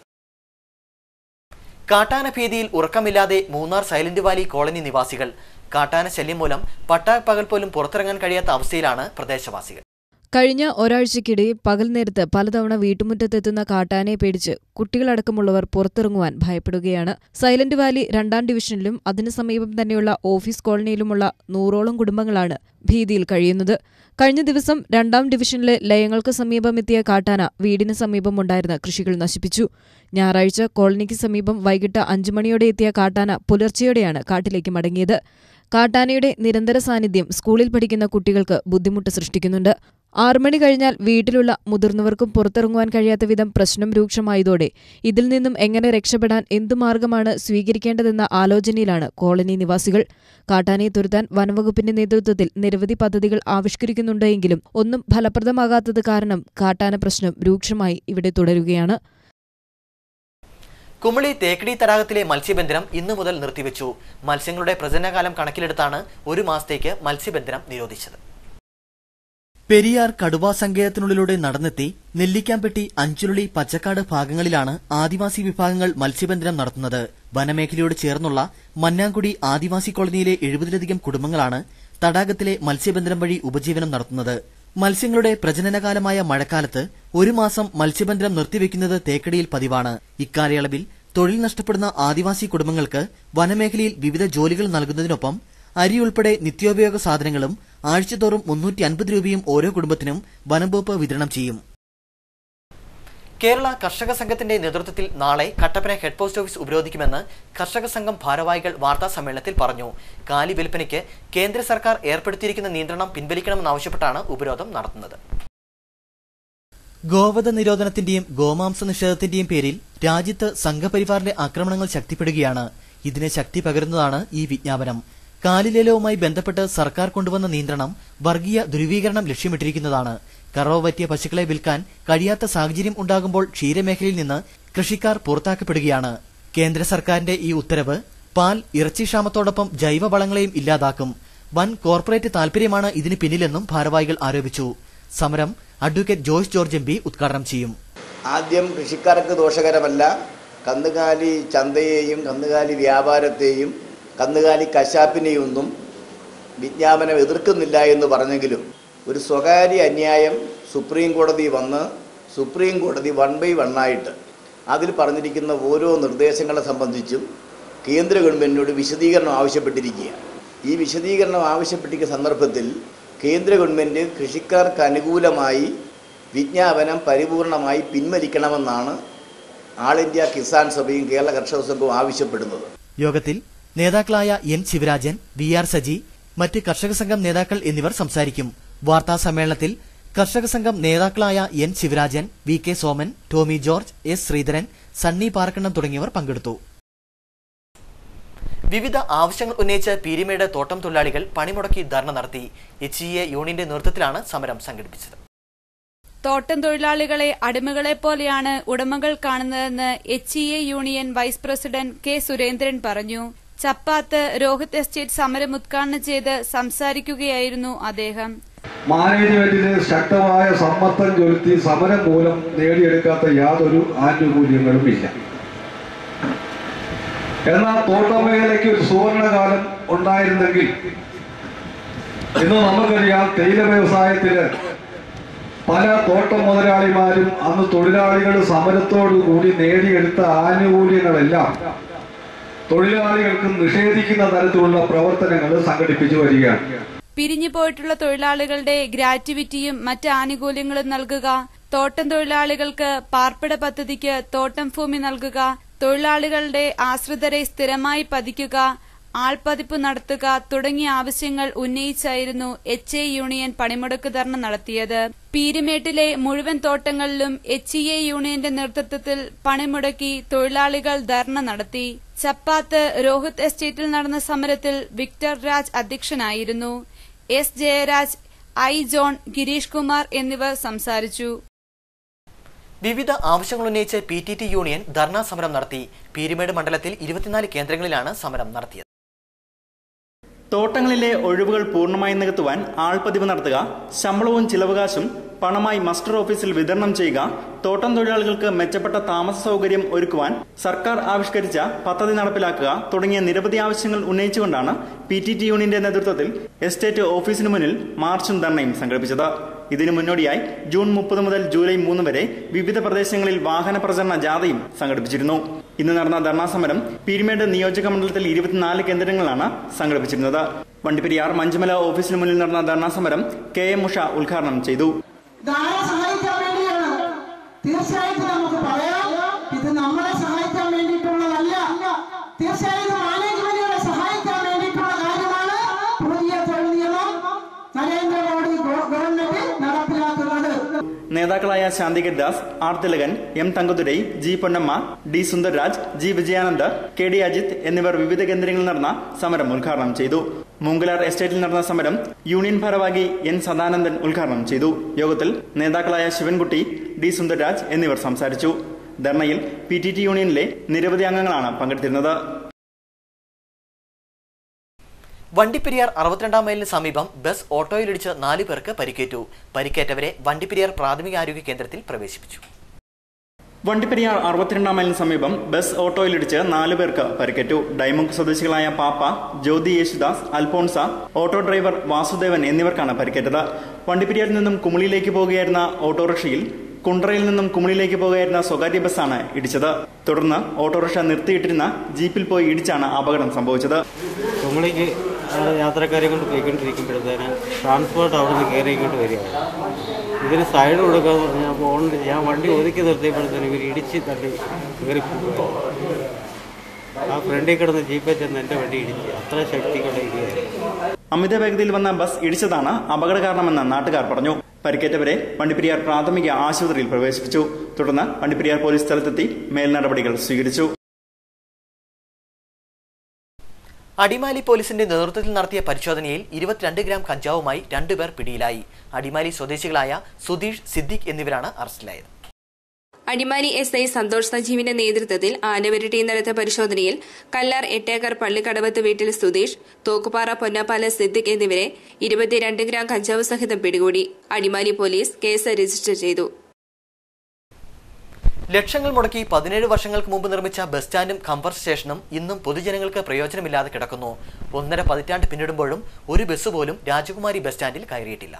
കാട്ടാന ഭീതിയിൽ ഉറക്കമില്ലാതെ മൂന്നാർ സൈലന്റ് വാലി കോളനി നിവാസികൾ കാട്ടാന ശല്യം മൂലം പട്ടാപ്പകൽ പോലും പുറത്തിറങ്ങാൻ കഴിയാത്ത അവസ്ഥയിലാണ് പ്രദേശവാസികൾ കഴിഞ്ഞ ഒരാഴ്ചയ്ക്കിടെ പകൽ നേരത്ത് പലതവണ വീട്ടുമുറ്റത്തെത്തുന്ന കാട്ടാനയെ പേടിച്ച് കുട്ടികളടക്കമുള്ളവർ പുറത്തിറങ്ങുവാൻ ഭയപ്പെടുകയാണ് സൈലന്റ് വാലി രണ്ടാം ഡിവിഷനിലും അതിനു സമീപം തന്നെയുള്ള ഓഫീസ് കോളനിയിലുമുള്ള നൂറോളം കുടുംബങ്ങളാണ് ഭീതിയിൽ കഴിയുന്നത് കഴിഞ്ഞ ദിവസം രണ്ടാം ഡിവിഷനിലെ ലയങ്ങൾക്ക് സമീപമെത്തിയ കാട്ടാന വീടിന് സമീപമുണ്ടായിരുന്ന കൃഷികൾ നശിപ്പിച്ചു ഞായറാഴ്ച കോളനിക്ക് സമീപം വൈകിട്ട് അഞ്ചു മണിയോടെ എത്തിയ കാട്ടാന പുലർച്ചെയോടെയാണ് കാട്ടിലേക്ക് മടങ്ങിയത് കാട്ടാനയുടെ നിരന്തര സാന്നിധ്യം സ്കൂളിൽ പഠിക്കുന്ന കുട്ടികൾക്ക് ബുദ്ധിമുട്ട് സൃഷ്ടിക്കുന്നുണ്ട് ആറുമണി കഴിഞ്ഞാൽ വീട്ടിലുള്ള മുതിർന്നവർക്കും പുറത്തിറങ്ങുവാൻ കഴിയാത്ത വിധം പ്രശ്നം രൂക്ഷമായതോടെ ഇതിൽ നിന്നും എങ്ങനെ രക്ഷപ്പെടാൻ എന്തു മാർഗമാണ് സ്വീകരിക്കേണ്ടതെന്ന ആലോചനയിലാണ് കോളനി നിവാസികൾ കാട്ടാനയെ തുരുത്താൻ വനംവകുപ്പിന്റെ നേതൃത്വത്തിൽ നിരവധി പദ്ധതികൾ ആവിഷ്കരിക്കുന്നുണ്ട് എങ്കിലും ഒന്നും ഫലപ്രദമാകാത്തത് കാരണം കാട്ടാന പ്രശ്നം രൂക്ഷമായി ഇവിടെ തുടരുകയാണ് കുമളി തേക്കടി തടാകത്തിലെ മത്സ്യബന്ധനം ഇന്നു മുതൽ നിർത്തിവെച്ചു മത്സ്യങ്ങളുടെ പ്രജനനകാലം കണക്കിലെടുത്താണ് ഒരു മാസത്തേക്ക് മത്സ്യബന്ധനം നിരോധിച്ചത് പെരിയാർ കടുവാ സങ്കേതത്തിനുള്ളിലൂടെ നടന്നെത്തി നെല്ലിക്കാമ്പെട്ടി അഞ്ചുരുളി പച്ചക്കാട് ഭാഗങ്ങളിലാണ് ആദിവാസി വിഭാഗങ്ങൾ മത്സ്യബന്ധനം നടത്തുന്നത് വനമേഖലയോട് ചേർന്നുള്ള മന്നാംകുടി ആദിവാസി കോളനിയിലെ എഴുപതിലധികം കുടുംബങ്ങളാണ് തടാകത്തിലെ മത്സ്യബന്ധനം വഴി ഉപജീവനം നടത്തുന്നത് മത്സ്യങ്ങളുടെ പ്രജനനകാലമായ മഴക്കാലത്ത് ഒരു മാസം മത്സ്യബന്ധനം നിർത്തിവെക്കുന്നത് തേക്കടിയിൽ പതിവാണ് ഇക്കാലയളവിൽ തൊഴിൽ നഷ്ടപ്പെടുന്ന ആദിവാസി കുടുംബങ്ങൾക്ക് വനമേഖലയിൽ വിവിധ ജോലികൾ നൽകുന്നതിനൊപ്പം അരി ഉൾപ്പെടെ നിത്യോപയോഗ സാധനങ്ങളും ആഴ്ചതോറും മുന്നൂറ്റി അൻപത് രൂപയും ഓരോ കുടുംബത്തിനും വനംവകുപ്പ് വിതരണം ചെയ്യും കേരള കർഷക സംഘത്തിന്റെ നേതൃത്വത്തിൽ നാളെ കട്ടപ്പന ഹെഡ് പോസ്റ്റ് ഓഫീസ് ഉപരോധിക്കുമെന്ന് കർഷക സംഘം ഭാരവാഹികൾ വാർത്താ സമ്മേളനത്തിൽ പറഞ്ഞു കാലി വിൽപ്പനയ്ക്ക് കേന്ദ്ര സർക്കാർ ഏർപ്പെടുത്തിയിരിക്കുന്ന നിയന്ത്രണം പിൻവലിക്കണമെന്നാവശ്യപ്പെട്ടാണ് ഉപരോധം നടത്തുന്നത് ഗോവധ നിരോധനത്തിന്റെയും ഗോമാംസ നിഷേധത്തിന്റെയും പേരിൽ രാജ്യത്ത് സംഘപരിവാറിന്റെ ആക്രമണങ്ങൾ ശക്തിപ്പെടുകയാണ് ഇതിന് ശക്തി പകരുന്നതാണ് ഈ വിജ്ഞാപനം കാലിലേലവുമായി ബന്ധപ്പെട്ട് സർക്കാർ കൊണ്ടുവന്ന നിയന്ത്രണം വർഗീയ ധ്രുവീകരണം ലക്ഷ്യമിട്ടിരിക്കുന്നതാണ് കറവ പറ്റിയ പശുക്കളെ വിൽക്കാൻ കഴിയാത്ത സാഹചര്യം ഉണ്ടാകുമ്പോൾ ക്ഷീരമേഖലയിൽ നിന്ന് കൃഷിക്കാർ പുറത്താക്കപ്പെടുകയാണ് കേന്ദ്ര സർക്കാരിന്റെ ഈ ഉത്തരവ് പാൽ ഇറച്ചിക്ഷാമത്തോടൊപ്പം ജൈവവളങ്ങളെയും ഇല്ലാതാക്കും വൻ കോർപ്പറേറ്റ് താൽപര്യമാണ് ഇതിന് പിന്നിലെന്നും ഭാരവാഹികൾ ആരോപിച്ചു സമരം advocate Joyce George M P ഉദ്ഘാടനം ചെയ്യും ആദ്യം കൃഷിക്കാർക്ക് ദോഷകരമല്ല കന്നുകാലി ചന്തയെയും കന്നുകാലി വ്യാപാരത്തെയും കന്നുകാലി കശാപ്പിനെയും ഒന്നും വിജ്ഞാപനം എതിർക്കുന്നില്ല എന്ന് പറഞ്ഞെങ്കിലും ഒരു സ്വകാര്യ അന്യായം സുപ്രീം കോടതി വന്ന് സുപ്രീം കോടതി വൺ ബൈ വണ്ണായിട്ട് അതിൽ പറഞ്ഞിരിക്കുന്ന ഓരോ നിർദ്ദേശങ്ങളെ സംബന്ധിച്ചും കേന്ദ്ര ഗവൺമെൻറ്റിനോട് വിശദീകരണം ആവശ്യപ്പെട്ടിരിക്കുകയാണ് ഈ വിശദീകരണം ആവശ്യപ്പെട്ടിരിക്കുന്ന സന്ദർഭത്തിൽ കേന്ദ്ര ഗവൺമെൻറ് കൃഷിക്കാർക്ക് അനുകൂലമായി വിജ്ഞാപനം പരിപൂർണമായി പിൻവലിക്കണമെന്നാണ് ആൾ ഇന്ത്യ കിസാൻ സഭയും കേരള കർഷക സംഘവും ആവശ്യപ്പെടുന്നത് യോഗത്തിൽ നേതാക്കളായ N Sivarajan V R Saji മറ്റ് കർഷക സംഘം നേതാക്കൾ എന്നിവർ സംസാരിക്കും വാർത്താ സമ്മേളനത്തിൽ കർഷക സംഘം നേതാക്കളായ N Sivarajan V K Soman Tommy George S Sreedharan Sunny Parkannam തുടങ്ങിയവർ പങ്കെടുത്തു വിവിധ ആവശ്യങ്ങൾ ഉന്നയിച്ച് പീരിമേട് തോട്ടം തൊഴിലാളികൾ പണിമുടക്കി ധർണ നടത്തി എച്ച് ഇ എ യൂണിയന്റെ നേതൃത്വത്തിലാണ് സമരം സംഘടിപ്പിച്ചത് തോട്ടം തൊഴിലാളികളെ അടിമകളെ പോലെയാണ് ഉടമകൾ കാണുന്നതെന്ന് H E A union vice president K Surendran പറഞ്ഞു ചപ്പാത്ത് രോഹിത് എസ്റ്റേറ്റ് സമരം ഉദ്ഘാടനം ചെയ്ത് സംസാരിക്കുകയായിരുന്നു അദ്ദേഹം മാനേജ്മെന്റിന് ശക്തമായ സമ്മർദ്ദം ചെലുത്തി സമരം മൂലം നേടിയെടുക്കാത്ത യാതൊരു ആനുകൂല്യങ്ങളും ഇല്ല എന്നാൽ തോട്ടം മേഖലയ്ക്ക് ഒരു സുവർണകാലം ഉണ്ടായിരുന്നെങ്കിൽ ഇന്ന് നമുക്കറിയാം തേയില വ്യവസായത്തിന് പല തോട്ടം മുതലാളിമാരും അന്ന് തൊഴിലാളികൾ സമരത്തോടു കൂടി നേടിയെടുത്ത ആനുകൂല്യങ്ങളെല്ലാം തൊഴിലാളികൾക്ക് നിഷേധിക്കുന്ന തരത്തിലുള്ള പ്രവർത്തനങ്ങൾ സംഘടിപ്പിച്ചു വരികയാണ് പിരിഞ്ഞു പോയിട്ടുള്ള തൊഴിലാളികളുടെ ഗ്രാറ്റുവിറ്റിയും മറ്റ് ആനുകൂല്യങ്ങളും നൽകുക തോട്ടം തൊഴിലാളികൾക്ക് പാർപ്പിട പദ്ധതിക്ക് തോട്ടം ഭൂമി നൽകുക തൊഴിലാളികളുടെ ആശ്രിതരെ സ്ഥിരമായി പതിക്കുക ആൾപതിപ്പ് നടത്തുക തുടങ്ങിയ ആവശ്യങ്ങൾ ഉന്നയിച്ചായിരുന്നു എച്ച് എ യൂണിയൻ പണിമുടക്ക് ധർണ നടത്തിയത് പീരുമേട്ടിലെ മുഴുവൻ തോട്ടങ്ങളിലും എച്ച് ഇ എ യൂണിയന്റെ നേതൃത്വത്തിൽ പണിമുടക്കി തൊഴിലാളികൾ ധർണ നടത്തി ചപ്പാത്ത് രോഹിത് എസ്റ്റേറ്റിൽ നടന്ന സമരത്തിൽ വിക്ടർ രാജ് അധ്യക്ഷനായിരുന്നു S Jayaraj I John Girish Kumar എന്നിവർ സംസാരിച്ചു വിവിധ ആവശ്യങ്ങൾ ഉന്നയിച്ച് P T T union dharna സമരം നടത്തി പീരിമേട് മണ്ഡലത്തിൽ ഇരുപത്തിനാല് കേന്ദ്രങ്ങളിലാണ് സമരം നടത്തിയത് തോട്ടങ്ങളിലെ ഒഴിവുകൾ പൂർണ്ണമായി നികത്തുവാൻ ആൾപതിവ് നടത്തുക ശമ്പളവും ചിലവകാശും പണമായി മസ്റ്റർ ഓഫീസിൽ വിതരണം ചെയ്യുക തോട്ടം തൊഴിലാളികൾക്ക് മെച്ചപ്പെട്ട താമസ സൗകര്യം ഒരുക്കുവാൻ സർക്കാർ ആവിഷ്കരിച്ച പദ്ധതി നടപ്പിലാക്കുക തുടങ്ങിയ നിരവധി ആവശ്യങ്ങൾ ഉന്നയിച്ചുകൊണ്ടാണ് പി ടി ടി യൂണിയന്റെ നേതൃത്വത്തിൽ എസ്റ്റേറ്റ് ഓഫീസിന് മുന്നിൽ മാർച്ചും ധർണയും സംഘടിപ്പിച്ചത് ഇതിനു മുന്നോടിയായി ജൂൺ മുപ്പത് മുതൽ ജൂലൈ മൂന്ന് വരെ വിവിധ പ്രദേശങ്ങളിൽ വാഹന പ്രചരണ ജാഥയും സംഘടിപ്പിച്ചിരുന്നു ഇന്ന് നടന്ന ധർണാ സമരം പീരുമേട് നിയോജക മണ്ഡലത്തിൽ ഇരുപത്തിനാല് കേന്ദ്രങ്ങളിലാണ് സംഘടിപ്പിച്ചിരുന്നത് വണ്ടിപ്പെരിയാർ മഞ്ചുമല ഓഫീസിന് മുന്നിൽ നടന്ന ധർണാ സമരം കെ എം ഉഷ ഉദ്ഘാടനം ചെയ്തു ധാരാളം സഹായിക്കാൻ വേണ്ടിയാണ് തീർച്ചയായിട്ടും നമുക്ക് പറയാം ഇത് നമ്മളെ സഹായിക്കാൻ വേണ്ടിയിട്ടുള്ളതല്ല തീർച്ചയായിട്ടും മാനേജ്മെന്റുകളെ സഹായിക്കാൻ വേണ്ടിയിട്ടുള്ള കാര്യമാണ് പുതിയ തൊഴിൽ നിയമം നരേന്ദ്രമോദി ഗവൺമെന്റ് നടപ്പിലാക്കുന്നത് നേതാക്കളായ Shantikar Das R Thilakan M Thangathurai G Ponnamma D Sundarraj G Vijayanand K D Ajith എന്നിവർ വിവിധ കേന്ദ്രങ്ങളിൽ നടന്ന സമരം ഉദ്ഘാടനം ചെയ്തു മൂങ്കലാർ എസ്റ്റേറ്റിൽ നടന്ന സമരം യൂണിയൻ ഭാരവാഹി എൻ സദാനന്ദൻ ഉദ്ഘാടനം ചെയ്തു യോഗത്തിൽ നേതാക്കളായ ശിവൻകുട്ടി ഡി സുന്ദർരാജ് എന്നിവർ സംസാരിച്ചു ധർണയിൽ പി ടി ടി യൂണിയനിലെ നിരവധി അംഗങ്ങളാണ് പങ്കെടുത്തിരുന്നത് വണ്ടിപ്പെരിയാർ അറുപത്തിരണ്ടാം മൈലിന് സമീപം ബസ് ഓട്ടോയിലിടിച്ച് നാലു പേർക്ക് പരിക്കേറ്റു പരിക്കേറ്റവരെ വണ്ടിപ്പെരിയാർ പ്രാഥമികാരോഗ്യ കേന്ദ്രത്തിൽ പ്രവേശിപ്പിച്ചു വണ്ടിപ്പെരിയാർ അറുപത്തിരണ്ടാം മൈലിന് സമീപം ബസ് ഓട്ടോയിലിടിച്ച് നാലു പേർക്ക് പരിക്കേറ്റു ഡൈമുക്ക് സ്വദേശികളായ പാപ്പ ജ്യോതി യേശുദാസ് അൽഫോൺസ ഓട്ടോ ഡ്രൈവർ വാസുദേവൻ എന്നിവർക്കാണ് പരിക്കേറ്റത് വണ്ടിപ്പെരിയാറിൽ നിന്നും കുമളിയിലേക്ക് പോകുകയായിരുന്ന ഓട്ടോറിക്ഷയിൽ കുണ്ട്രയിൽ നിന്നും കുമളിയിലേക്ക് പോകുകയായിരുന്ന സ്വകാര്യ ബസ്സാണ് ഇടിച്ചത് തുടർന്ന് ഓട്ടോറിക്ഷ നിർത്തിയിട്ടിരുന്ന ജീപ്പിൽ പോയി ഇടിച്ചാണ് അപകടം സംഭവിച്ചത് കുമളിക്ക് ഞങ്ങൾ യാത്രക്കാരെ കൊണ്ട് പോയിക്കൊണ്ടിരിക്കുമ്പോഴത്തേന് ട്രാൻസ്പോർട്ട് അവിടെ നിന്ന് കയറി ഇങ്ങോട്ട് വരികയാണ് ഇതിന് സൈഡ് കൊടുക്കാന്ന് പറഞ്ഞാൽ പോകണ്ട ഞാൻ വണ്ടി ഒതുക്കി നിർത്തിയപ്പോഴത്തേന് ഇവർ ഇടിച്ച് തള്ളി കയറി പോവുകയാണ് ആ ഫ്രണ്ടിൽ കിടന്ന് ജീപ്പിൽ ചെന്ന് എൻ്റെ വണ്ടി ഇടിച്ച് അത്ര ശക്തിക്കുള്ള ഇടിയായിരുന്നു അമിത വേഗതയിൽ വന്ന ബസ് ഇടിച്ചതാണ് അപകട കാരണമെന്ന് നാട്ടുകാർ പറഞ്ഞു പരിക്കേറ്റവരെ വണ്ടിപ്പെരിയാർ പ്രാഥമിക ആശുപത്രിയിൽ പ്രവേശിപ്പിച്ചു തുടർന്ന് വണ്ടിപ്പെരിയാർ പോലീസ് സ്ഥലത്തെത്തി മേൽനടപടികൾ സ്വീകരിച്ചു അടിമാലി പോലീസിന്റെ നേതൃത്വത്തിൽ നടത്തിയ പരിശോധനയിൽ ഇരുപത്തിരണ്ട് ഗ്രാം കഞ്ചാവുമായി രണ്ടുപേർ പിടിയിലായി അടിമാലി സ്വദേശികളായ സുധീഷ് സിദ്ദിഖ് എന്നിവരാണ് അറസ്റ്റിലായത് അടിമാലി എസ് ഐ സന്തോഷ് സജീവിന്റെ നേതൃത്വത്തിൽ ആനവരട്ടി നടത്തിയ പരിശോധനയിൽ കല്ലാർ എട്ടേക്കർ പള്ളിക്കടവത്ത് വീട്ടിൽ സുധീഷ് തോക്കുപാറ പൊന്നാപ്പാല സിദ്ദിഖ് എന്നിവരെ ഇരുപത്തിരണ്ട് ഗ്രാം കഞ്ചാവ് സഹിതം പിടികൂടി അടിമാലി പോലീസ് കേസ് രജിസ്റ്റർ ചെയ്തു ലക്ഷങ്ങൾ മുടക്കി പതിനേഴ് വർഷങ്ങൾക്ക് മുമ്പ് നിർമ്മിച്ച ബസ് സ്റ്റാൻഡും കംഫർട്ട് സ്റ്റേഷനും ഇന്നും പൊതുജനങ്ങൾക്ക് പ്രയോജനമില്ലാതെ കിടക്കുന്നു ഒന്നര പതിറ്റാണ്ട് പിന്നിടുമ്പോഴും ഒരു ബസ് പോലും രാജകുമാരി ബസ് സ്റ്റാൻഡിൽ കയറിയിട്ടില്ല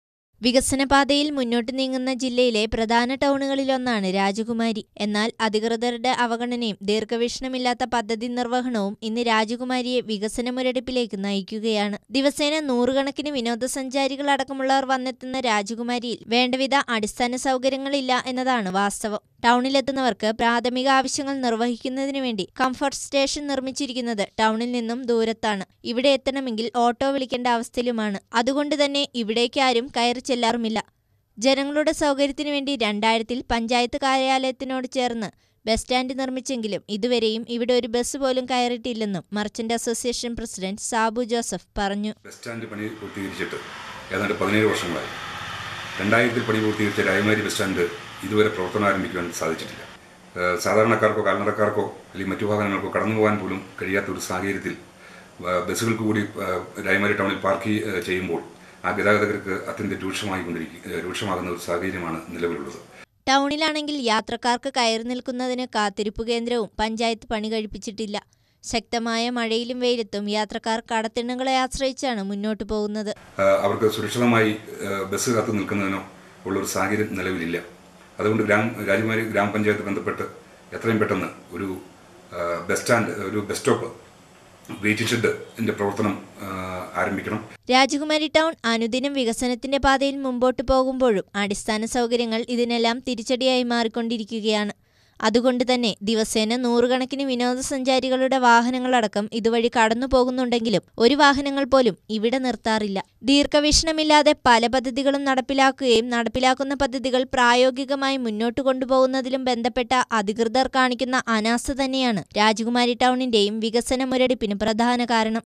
വികസനപാതയിൽ മുന്നോട്ട് നീങ്ങുന്ന ജില്ലയിലെ പ്രധാന ടൗണുകളിലൊന്നാണ് രാജകുമാരി എന്നാൽ അധികൃതരുടെ അവഗണനയും ദീർഘവീക്ഷണമില്ലാത്ത പദ്ധതി നിർവഹണവും ഇന്ന് രാജകുമാരിയെ വികസന മുരടിപ്പിലേക്ക് നയിക്കുകയാണ് ദിവസേന നൂറുകണക്കിന് വിനോദസഞ്ചാരികൾ അടക്കമുള്ളവർ വന്നെത്തുന്ന രാജകുമാരിയിൽ വേണ്ടവിധ അടിസ്ഥാന സൗകര്യങ്ങളില്ല എന്നതാണ് വാസ്തവം ടൗണിലെത്തുന്നവർക്ക് പ്രാഥമിക ആവശ്യങ്ങൾ നിർവഹിക്കുന്നതിനു വേണ്ടി കംഫർട്ട് സ്റ്റേഷൻ നിർമ്മിച്ചിരിക്കുന്നത് ടൗണിൽ നിന്നും ദൂരത്താണ് ഇവിടെ എത്തണമെങ്കിൽ ഓട്ടോ വിളിക്കേണ്ട അവസ്ഥയിലുമാണ് അതുകൊണ്ട് തന്നെ ഇവിടേക്ക് ആരും കയറി ചെല്ലാറുമില്ല ജനങ്ങളുടെ സൗകര്യത്തിനു വേണ്ടി രണ്ടായിരത്തിൽ പഞ്ചായത്ത് കാര്യാലയത്തിനോട് ചേർന്ന് ബസ് സ്റ്റാൻഡ് നിർമ്മിച്ചെങ്കിലും ഇതുവരെയും ഇവിടെ ഒരു ബസ് പോലും കയറിയിട്ടില്ലെന്നും merchant association president Sabu Joseph പറഞ്ഞു ബസ് സ്റ്റാൻഡ് പണി പൂർത്തീകരിച്ചിട്ട് ഏതാണ്ട് പതിനേഴ് വർഷങ്ങളായി രണ്ടായിരത്തിൽ പണി പൂർത്തീകരിച്ച രാജകുമാരി ബസ് സ്റ്റാൻഡ് ഇതുവരെ പ്രവർത്തനം ആരംഭിക്കുവാൻ സാധിച്ചിട്ടില്ല ഏഹ് സാധാരണക്കാർക്കോ കാൽനടക്കാർക്കോ അല്ലെങ്കിൽ മറ്റു വാഹനങ്ങൾക്കോ കടന്നു പോകാൻ പോലും കഴിയാത്ത ഒരു സാഹചര്യത്തിൽ ഏഹ് ബസ്സുകൾക്ക് കൂടി ഏഹ് രാജകുമാരി ടൗണിൽ പാർക്ക് ചെയ്യ- ഏഹ് ചെയ്യുമ്പോൾ ആ ഗതാഗതകർക്ക് അത്യന്തം രൂക്ഷമായിക്കൊണ്ടിരിക്കുക രൂക്ഷമാകുന്ന ഒരു സാഹചര്യമാണ് നിലവിലുള്ളത് ടൗണിലാണെങ്കിൽ യാത്രക്കാർക്ക് കയറി നിൽക്കുന്നതിന് കാത്തിരിപ്പ് കേന്ദ്രവും പഞ്ചായത്ത് പണി കഴിപ്പിച്ചിട്ടില്ല ശക്തമായ മഴയിലും വെയിലത്തും യാത്രക്കാർ കടത്തിണ്ണകളെ ആശ്രയിച്ചാണ് മുന്നോട്ടു പോകുന്നത് ഏഹ് അവർക്ക് സുരക്ഷിതമായി ഏഹ് ബസ് കാത്തു നിൽക്കുന്നതിനോ ഉള്ളൊരു സാഹചര്യം നിലവിലില്ല അതുകൊണ്ട് ഗ്രാം രാജകുമാരി ഗ്രാമപഞ്ചായത്ത് ബന്ധപ്പെട്ട് എത്രയും പെട്ടെന്ന് ഒരു ഏഹ് ബസ് സ്റ്റാൻഡ് ഒരു ബസ് സ്റ്റോപ്പ് വെയിറ്റിംഗ് ഷെഡിന്റെ പ്രവർത്തനം ഏഹ് ആരംഭിക്കണം രാജകുമാരി ടൗൺ അനുദിനം വികസനത്തിന്റെ പാതയിൽ മുമ്പോട്ടു പോകുമ്പോഴും അടിസ്ഥാന സൗകര്യങ്ങൾ ഇതിനെല്ലാം തിരിച്ചടിയായി മാറിക്കൊണ്ടിരിക്കുകയാണ് അതുകൊണ്ട് തന്നെ ദിവസേന നൂറുകണക്കിന് വിനോദസഞ്ചാരികളുടെ വാഹനങ്ങളടക്കം ഇതുവഴി കടന്നു പോകുന്നുണ്ടെങ്കിലും ഒരു വാഹനങ്ങൾ പോലും ഇവിടെ നിർത്താറില്ല ദീർഘവീക്ഷണമില്ലാതെ പല പദ്ധതികളും നടപ്പിലാക്കുകയും നടപ്പിലാക്കുന്ന പദ്ധതികൾ പ്രായോഗികമായി മുന്നോട്ട് കൊണ്ടുപോകുന്നതിലും ബന്ധപ്പെട്ട അധികൃതർ കാണിക്കുന്ന അനാസ്ഥ തന്നെയാണ് രാജകുമാരി ടൗണിന്റെയും വികസന മുരടിപ്പിന് പ്രധാന കാരണം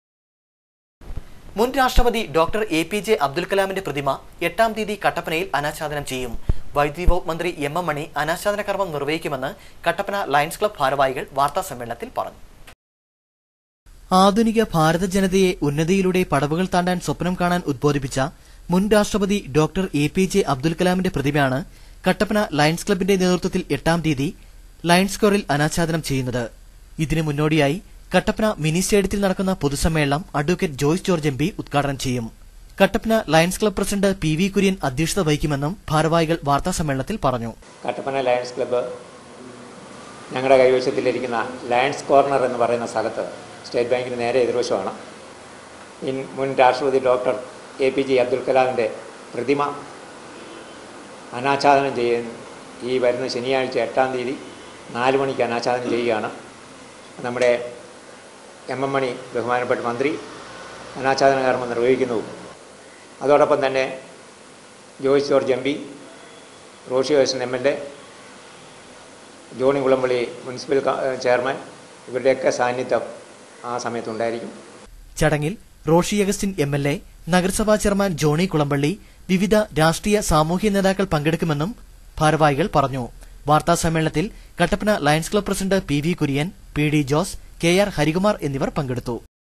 മുൻ രാഷ്ട്രപതി doctor A P J Abdul കലാമിന്റെ പ്രതിമ എട്ടാം തീയതി കട്ടപ്പനയിൽ അനാച്ഛാദനം ചെയ്യും വൈദ്യുതി വകുപ്പ് മന്ത്രി എം എം മണി അനാച്ഛാദന കർമ്മം നിർവഹിക്കുമെന്ന് കട്ടപ്പന ലയൺസ് ക്ലബ് ഭാരവാഹികൾ വാർത്താ സമ്മേളനത്തിൽ പറഞ്ഞു ആധുനിക ഭാരത ജനതയെ ഉന്നതിയിലൂടെ പടവുകൾ താണ്ടാൻ സ്വപ്നം കാണാൻ ഉദ്ബോധിപ്പിച്ച മുൻ രാഷ്ട്രപതി doctor A P J Abdul കലാമിന്റെ പ്രതിമയാണ് കട്ടപ്പന ലയൺസ് ക്ലബിന്റെ നേതൃത്വത്തിൽ എട്ടാം തീയതി ലയൺസ് സ്ക്വയറിൽ അനാച്ഛാദനം ചെയ്യുന്നത് ഇതിനു മുന്നോടിയായി കട്ടപ്പന മിനി സ്റ്റേഡിയത്തിൽ നടക്കുന്ന പൊതുസമ്മേളനം advocate Joyce George M P ഉദ്ഘാടനം ചെയ്യും Kattappana Lions club president P V Kurian അധ്യക്ഷത വഹിക്കുമെന്നും ഭാരവാഹികൾ വാർത്താ സമ്മേളനത്തിൽ പറഞ്ഞു കട്ടപ്പന ലയൺസ് ക്ലബ്ബ് ഞങ്ങളുടെ കൈവശത്തിലിരിക്കുന്ന ലയൺസ് കോർണർ എന്ന് പറയുന്ന സ്ഥലത്ത് സ്റ്റേറ്റ് ബാങ്കിന് നേരെ എതിർവശമാണ് ഇൻ മുൻ രാഷ്ട്രപതി doctor A P J Abdul കലാമിൻ്റെ പ്രതിമ അനാച്ഛാദനം ചെയ്യാൻ ഈ വരുന്ന ശനിയാഴ്ച എട്ടാം തീയതി നാല് മണിക്ക് അനാച്ഛാദനം ചെയ്യുകയാണ് നമ്മുടെ എം എം മണി ബഹുമാനപ്പെട്ട മന്ത്രി അനാച്ഛാദന കർമ്മം നിർവഹിക്കുന്നു അതോടൊപ്പം തന്നെ Joyce George M P Roshi ഹോസൻ M L A Johny Kulampally municipal ക- ചെയർമാൻ ഇവരുടെയൊക്കെ സാന്നിധ്യം ആ സമയത്തുണ്ടായിരിക്കും ചടങ്ങിൽ Roshi Augustine M L A നഗരസഭാ ചെയർമാൻ ജോണി കുളമ്പള്ളി വിവിധ രാഷ്ട്രീയ സാമൂഹ്യ നേതാക്കൾ പങ്കെടുക്കുമെന്നും ഭാരവാഹികൾ പറഞ്ഞു വാർത്താ സമ്മേളനത്തിൽ Kattappana Lions club president P V Kurian P D Jose K R Harikumar എന്നിവർ പങ്കെടുത്തു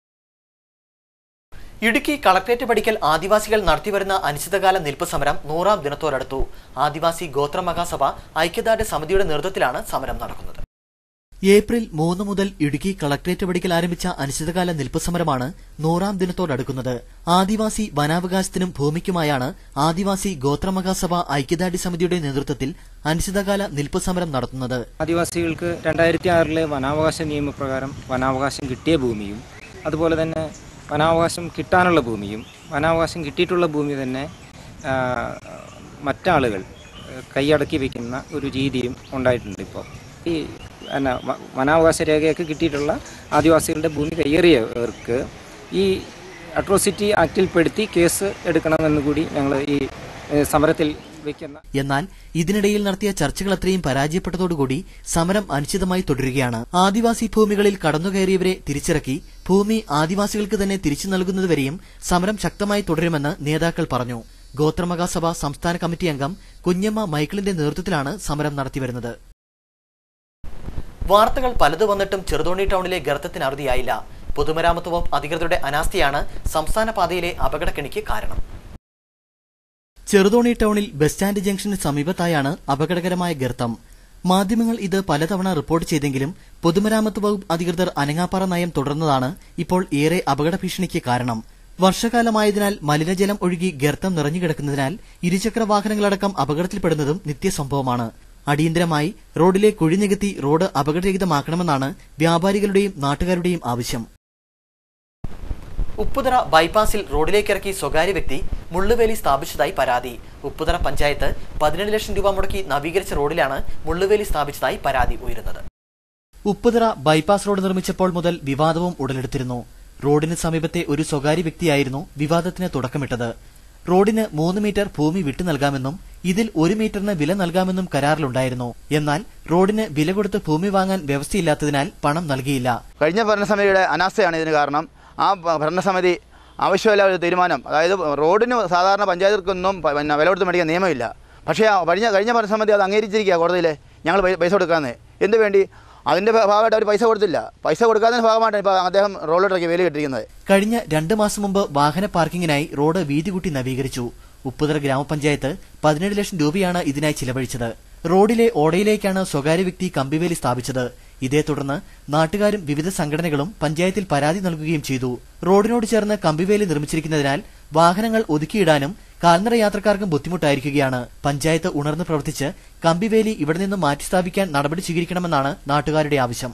ഇടുക്കി കളക്ടറേറ്റ് പടിക്കൽ ആദിവാസികൾ നടത്തിവരുന്ന അനിശ്ചിതകാല നിൽപ്പ് സമരം നൂറാം ദിനത്തോടടുത്തു ആദിവാസി ഗോത്ര മഹാസഭ ഐക്യദാർഢ്യ സമിതിയുടെ നേതൃത്വത്തിലാണ് സമരം നടക്കുന്നത് ഏപ്രിൽ മൂന്ന് മുതൽ ഇടുക്കി കളക്ടറേറ്റ് പടിക്കൽ ആരംഭിച്ച അനിശ്ചിതകാല നിൽപ്പ് സമരമാണ് നൂറാം ദിനത്തോടടുക്കുന്നത് ആദിവാസി വനാവകാശത്തിനും ഭൂമിക്കുമായാണ് ആദിവാസി ഗോത്രമഹാസഭ ഐക്യദാർഢ്യ സമിതിയുടെ നേതൃത്വത്തിൽ അനിശ്ചിതകാല നിൽപ്പ് സമരം നടത്തുന്നത് ആദിവാസികൾക്ക് രണ്ടായിരത്തി ആറിലെ വനാവകാശ നിയമപ്രകാരം വനാവകാശം കിട്ടിയ ഭൂമിയും അതുപോലെ തന്നെ വനാവകാശം കിട്ടാനുള്ള ഭൂമിയും വനാവകാശം കിട്ടിയിട്ടുള്ള ഭൂമി തന്നെ ആ, മറ്റാളുകൾ ആ, കൈയടക്കി വെക്കുന്ന ഒരു രീതിയും ഉണ്ടായിട്ടുണ്ട് ഇപ്പോൾ ഈ എന്നാ വ- വനാവകാശ രേഖയൊക്കെ കിട്ടിയിട്ടുള്ള ആദിവാസികളുടെ ഭൂമി കയ്യേറിയവർക്ക് ഈ അട്രോസിറ്റി ആക്റ്റിൽ പെടുത്തി കേസ് എടുക്കണമെന്ന് കൂടി ഞങ്ങൾ ഈ ഏ, സമരത്തിൽ വയ്ക്കുന്ന എന്നാൽ ഇതിനിടയിൽ നടത്തിയ ചർച്ചകൾ അത്രയും പരാജയപ്പെട്ടതോടുകൂടി സമരം അനിശ്ചിതമായി തുടരുകയാണ് ആദിവാസി ഭൂമികളിൽ കടന്നുകയറിയവരെ തിരിച്ചിറക്കി ഭൂമി ആദിവാസികൾക്ക് തന്നെ തിരിച്ചു നൽകുന്നതുവരെയും സമരം ശക്തമായി തുടരുമെന്ന് നേതാക്കൾ പറഞ്ഞു ഗോത്രമഹാസഭ സംസ്ഥാന കമ്മിറ്റി അംഗം കുഞ്ഞമ്മ മൈക്കിളിന്റെ നേതൃത്വത്തിലാണ് സമരം നടത്തിവരുന്നത് വാർത്തകൾ പലത് വന്നിട്ടും ചെറുതോണി ടൗണിലെ ഗർത്തത്തിന് അറുതിയായില്ല പൊതുമരാമത്ത് വകുപ്പ് അധികൃതരുടെ അനാസ്ഥയാണ് സംസ്ഥാന പാതയിലെ അപകടക്കെണിക്ക് കാരണം ചെറുതോണി ടൗണിൽ ബസ് സ്റ്റാൻഡ് ജംഗ്ഷന് സമീപത്തായാണ് അപകടകരമായ ഗർത്തം മാധ്യമങ്ങൾ ഇത് പലതവണ റിപ്പോർട്ട് ചെയ്തെങ്കിലും പൊതുമരാമത്ത് വകുപ്പ് അധികൃതർ അനങ്ങാപ്പാറ നയം തുടർന്നതാണ് ഇപ്പോൾ ഏറെ അപകട ഭീഷണിക്ക് കാരണം വർഷകാലമായതിനാൽ മലിനജലം ഒഴുകി ഗർത്തം നിറഞ്ഞുകിടക്കുന്നതിനാൽ ഇരുചക്ര വാഹനങ്ങളടക്കം അപകടത്തിൽപ്പെടുന്നതും നിത്യസംഭവമാണ് അടിയന്തരമായി റോഡിലെ കുഴി നികത്തി റോഡ് അപകടരഹിതമാക്കണമെന്നാണ് വ്യാപാരികളുടെയും നാട്ടുകാരുടെയും ആവശ്യം ഉപ്പുതറ ബൈപ്പാസിൽ റോഡിലേക്കിറക്കി സ്വകാര്യ വ്യക്തി മുള്ളുവേലി സ്ഥാപിച്ചതായി പരാതി ഉപ്പുതറ പഞ്ചായത്ത് പതിനേഴ് ലക്ഷം രൂപ മുടക്കി നവീകരിച്ച റോഡിലാണ് മുള്ളുവേലി സ്ഥാപിച്ചതായി പരാതി ഉയരുന്നത് ഉപ്പുതറ ബൈപ്പാസ് റോഡ് നിർമ്മിച്ചപ്പോൾ മുതൽ വിവാദവും ഉടലെടുത്തിരുന്നു റോഡിന് സമീപത്തെ ഒരു സ്വകാര്യ വ്യക്തിയായിരുന്നു വിവാദത്തിന് തുടക്കമിട്ടത് റോഡിന് മൂന്ന് മീറ്റർ ഭൂമി വിട്ടു നൽകാമെന്നും ഇതിൽ ഒരു മീറ്ററിന് വില നൽകാമെന്നും കരാറിലുണ്ടായിരുന്നു എന്നാൽ റോഡിന് വില കൊടുത്ത് ഭൂമി വാങ്ങാൻ വ്യവസ്ഥയില്ലാത്തതിനാൽ പണം നൽകിയില്ല കഴിഞ്ഞ ഭരണസമിതിയുടെ അനാസ്ഥയാണ് ഇതിന് കാരണം ആ ഭ- ഭരണസമിതി ആവശ്യമില്ല ഒരു തീരുമാനം അതായത് റോഡിന് സാധാരണ പഞ്ചായത്തുകൾക്കൊന്നും പ- പിന്നെ വില കൊടുത്ത് മേടിക്കാൻ നിയമമില്ല പക്ഷേ ആ കഴിഞ്ഞ കഴിഞ്ഞ ഭരണസമിതി അത് അംഗീകരിച്ചിരിക്കുക കോടതിയിൽ ഞങ്ങൾ പൈ- പൈസ കൊടുക്കാമെന്ന് എന്ത് വേണ്ടി അതിൻ്റെ ഭ- ഭാഗമായിട്ട് അവർ പൈസ കൊടുത്തില്ല പൈസ കൊടുക്കാത്തതിൻ്റെ ഭാഗമായിട്ടാണ് ഇപ്പോൾ അദ്ദേഹം റോഡിലിറക്കി വേലി കെട്ടിയിരിക്കുന്നത് കഴിഞ്ഞ രണ്ട് മാസം മുമ്പ് വാഹന പാർക്കിങ്ങിനായി റോഡ് വീതി കൂട്ടി നവീകരിച്ചു ഉപ്പുതറ ഗ്രാമപഞ്ചായത്ത് പതിനേഴ് ലക്ഷം രൂപയാണ് ഇതിനായി ചിലവഴിച്ചത് റോഡിലെ ഓടയിലേക്കാണ് സ്വകാര്യ വ്യക്തി കമ്പിവേലി സ്ഥാപിച്ചത് ഇതേ തുടർന്ന് നാട്ടുകാരും വിവിധ സംഘടനകളും പഞ്ചായത്തിൽ പരാതി നൽകുകയും ചെയ്തു റോഡിനോട് ചേർന്ന് കമ്പിവേലി നിർമ്മിച്ചിരിക്കുന്നതിനാൽ വാഹനങ്ങൾ ഒതുക്കിയിടാനും കാൽനട യാത്രക്കാർക്കും ബുദ്ധിമുട്ടായിരിക്കുകയാണ് പഞ്ചായത്ത് ഉണർന്ന് പ്രവർത്തിച്ച് കമ്പിവേലി ഇവിടെ നിന്ന് മാറ്റി സ്ഥാപിക്കാൻ നടപടി സ്വീകരിക്കണമെന്നാണ് നാട്ടുകാരുടെ ആവശ്യം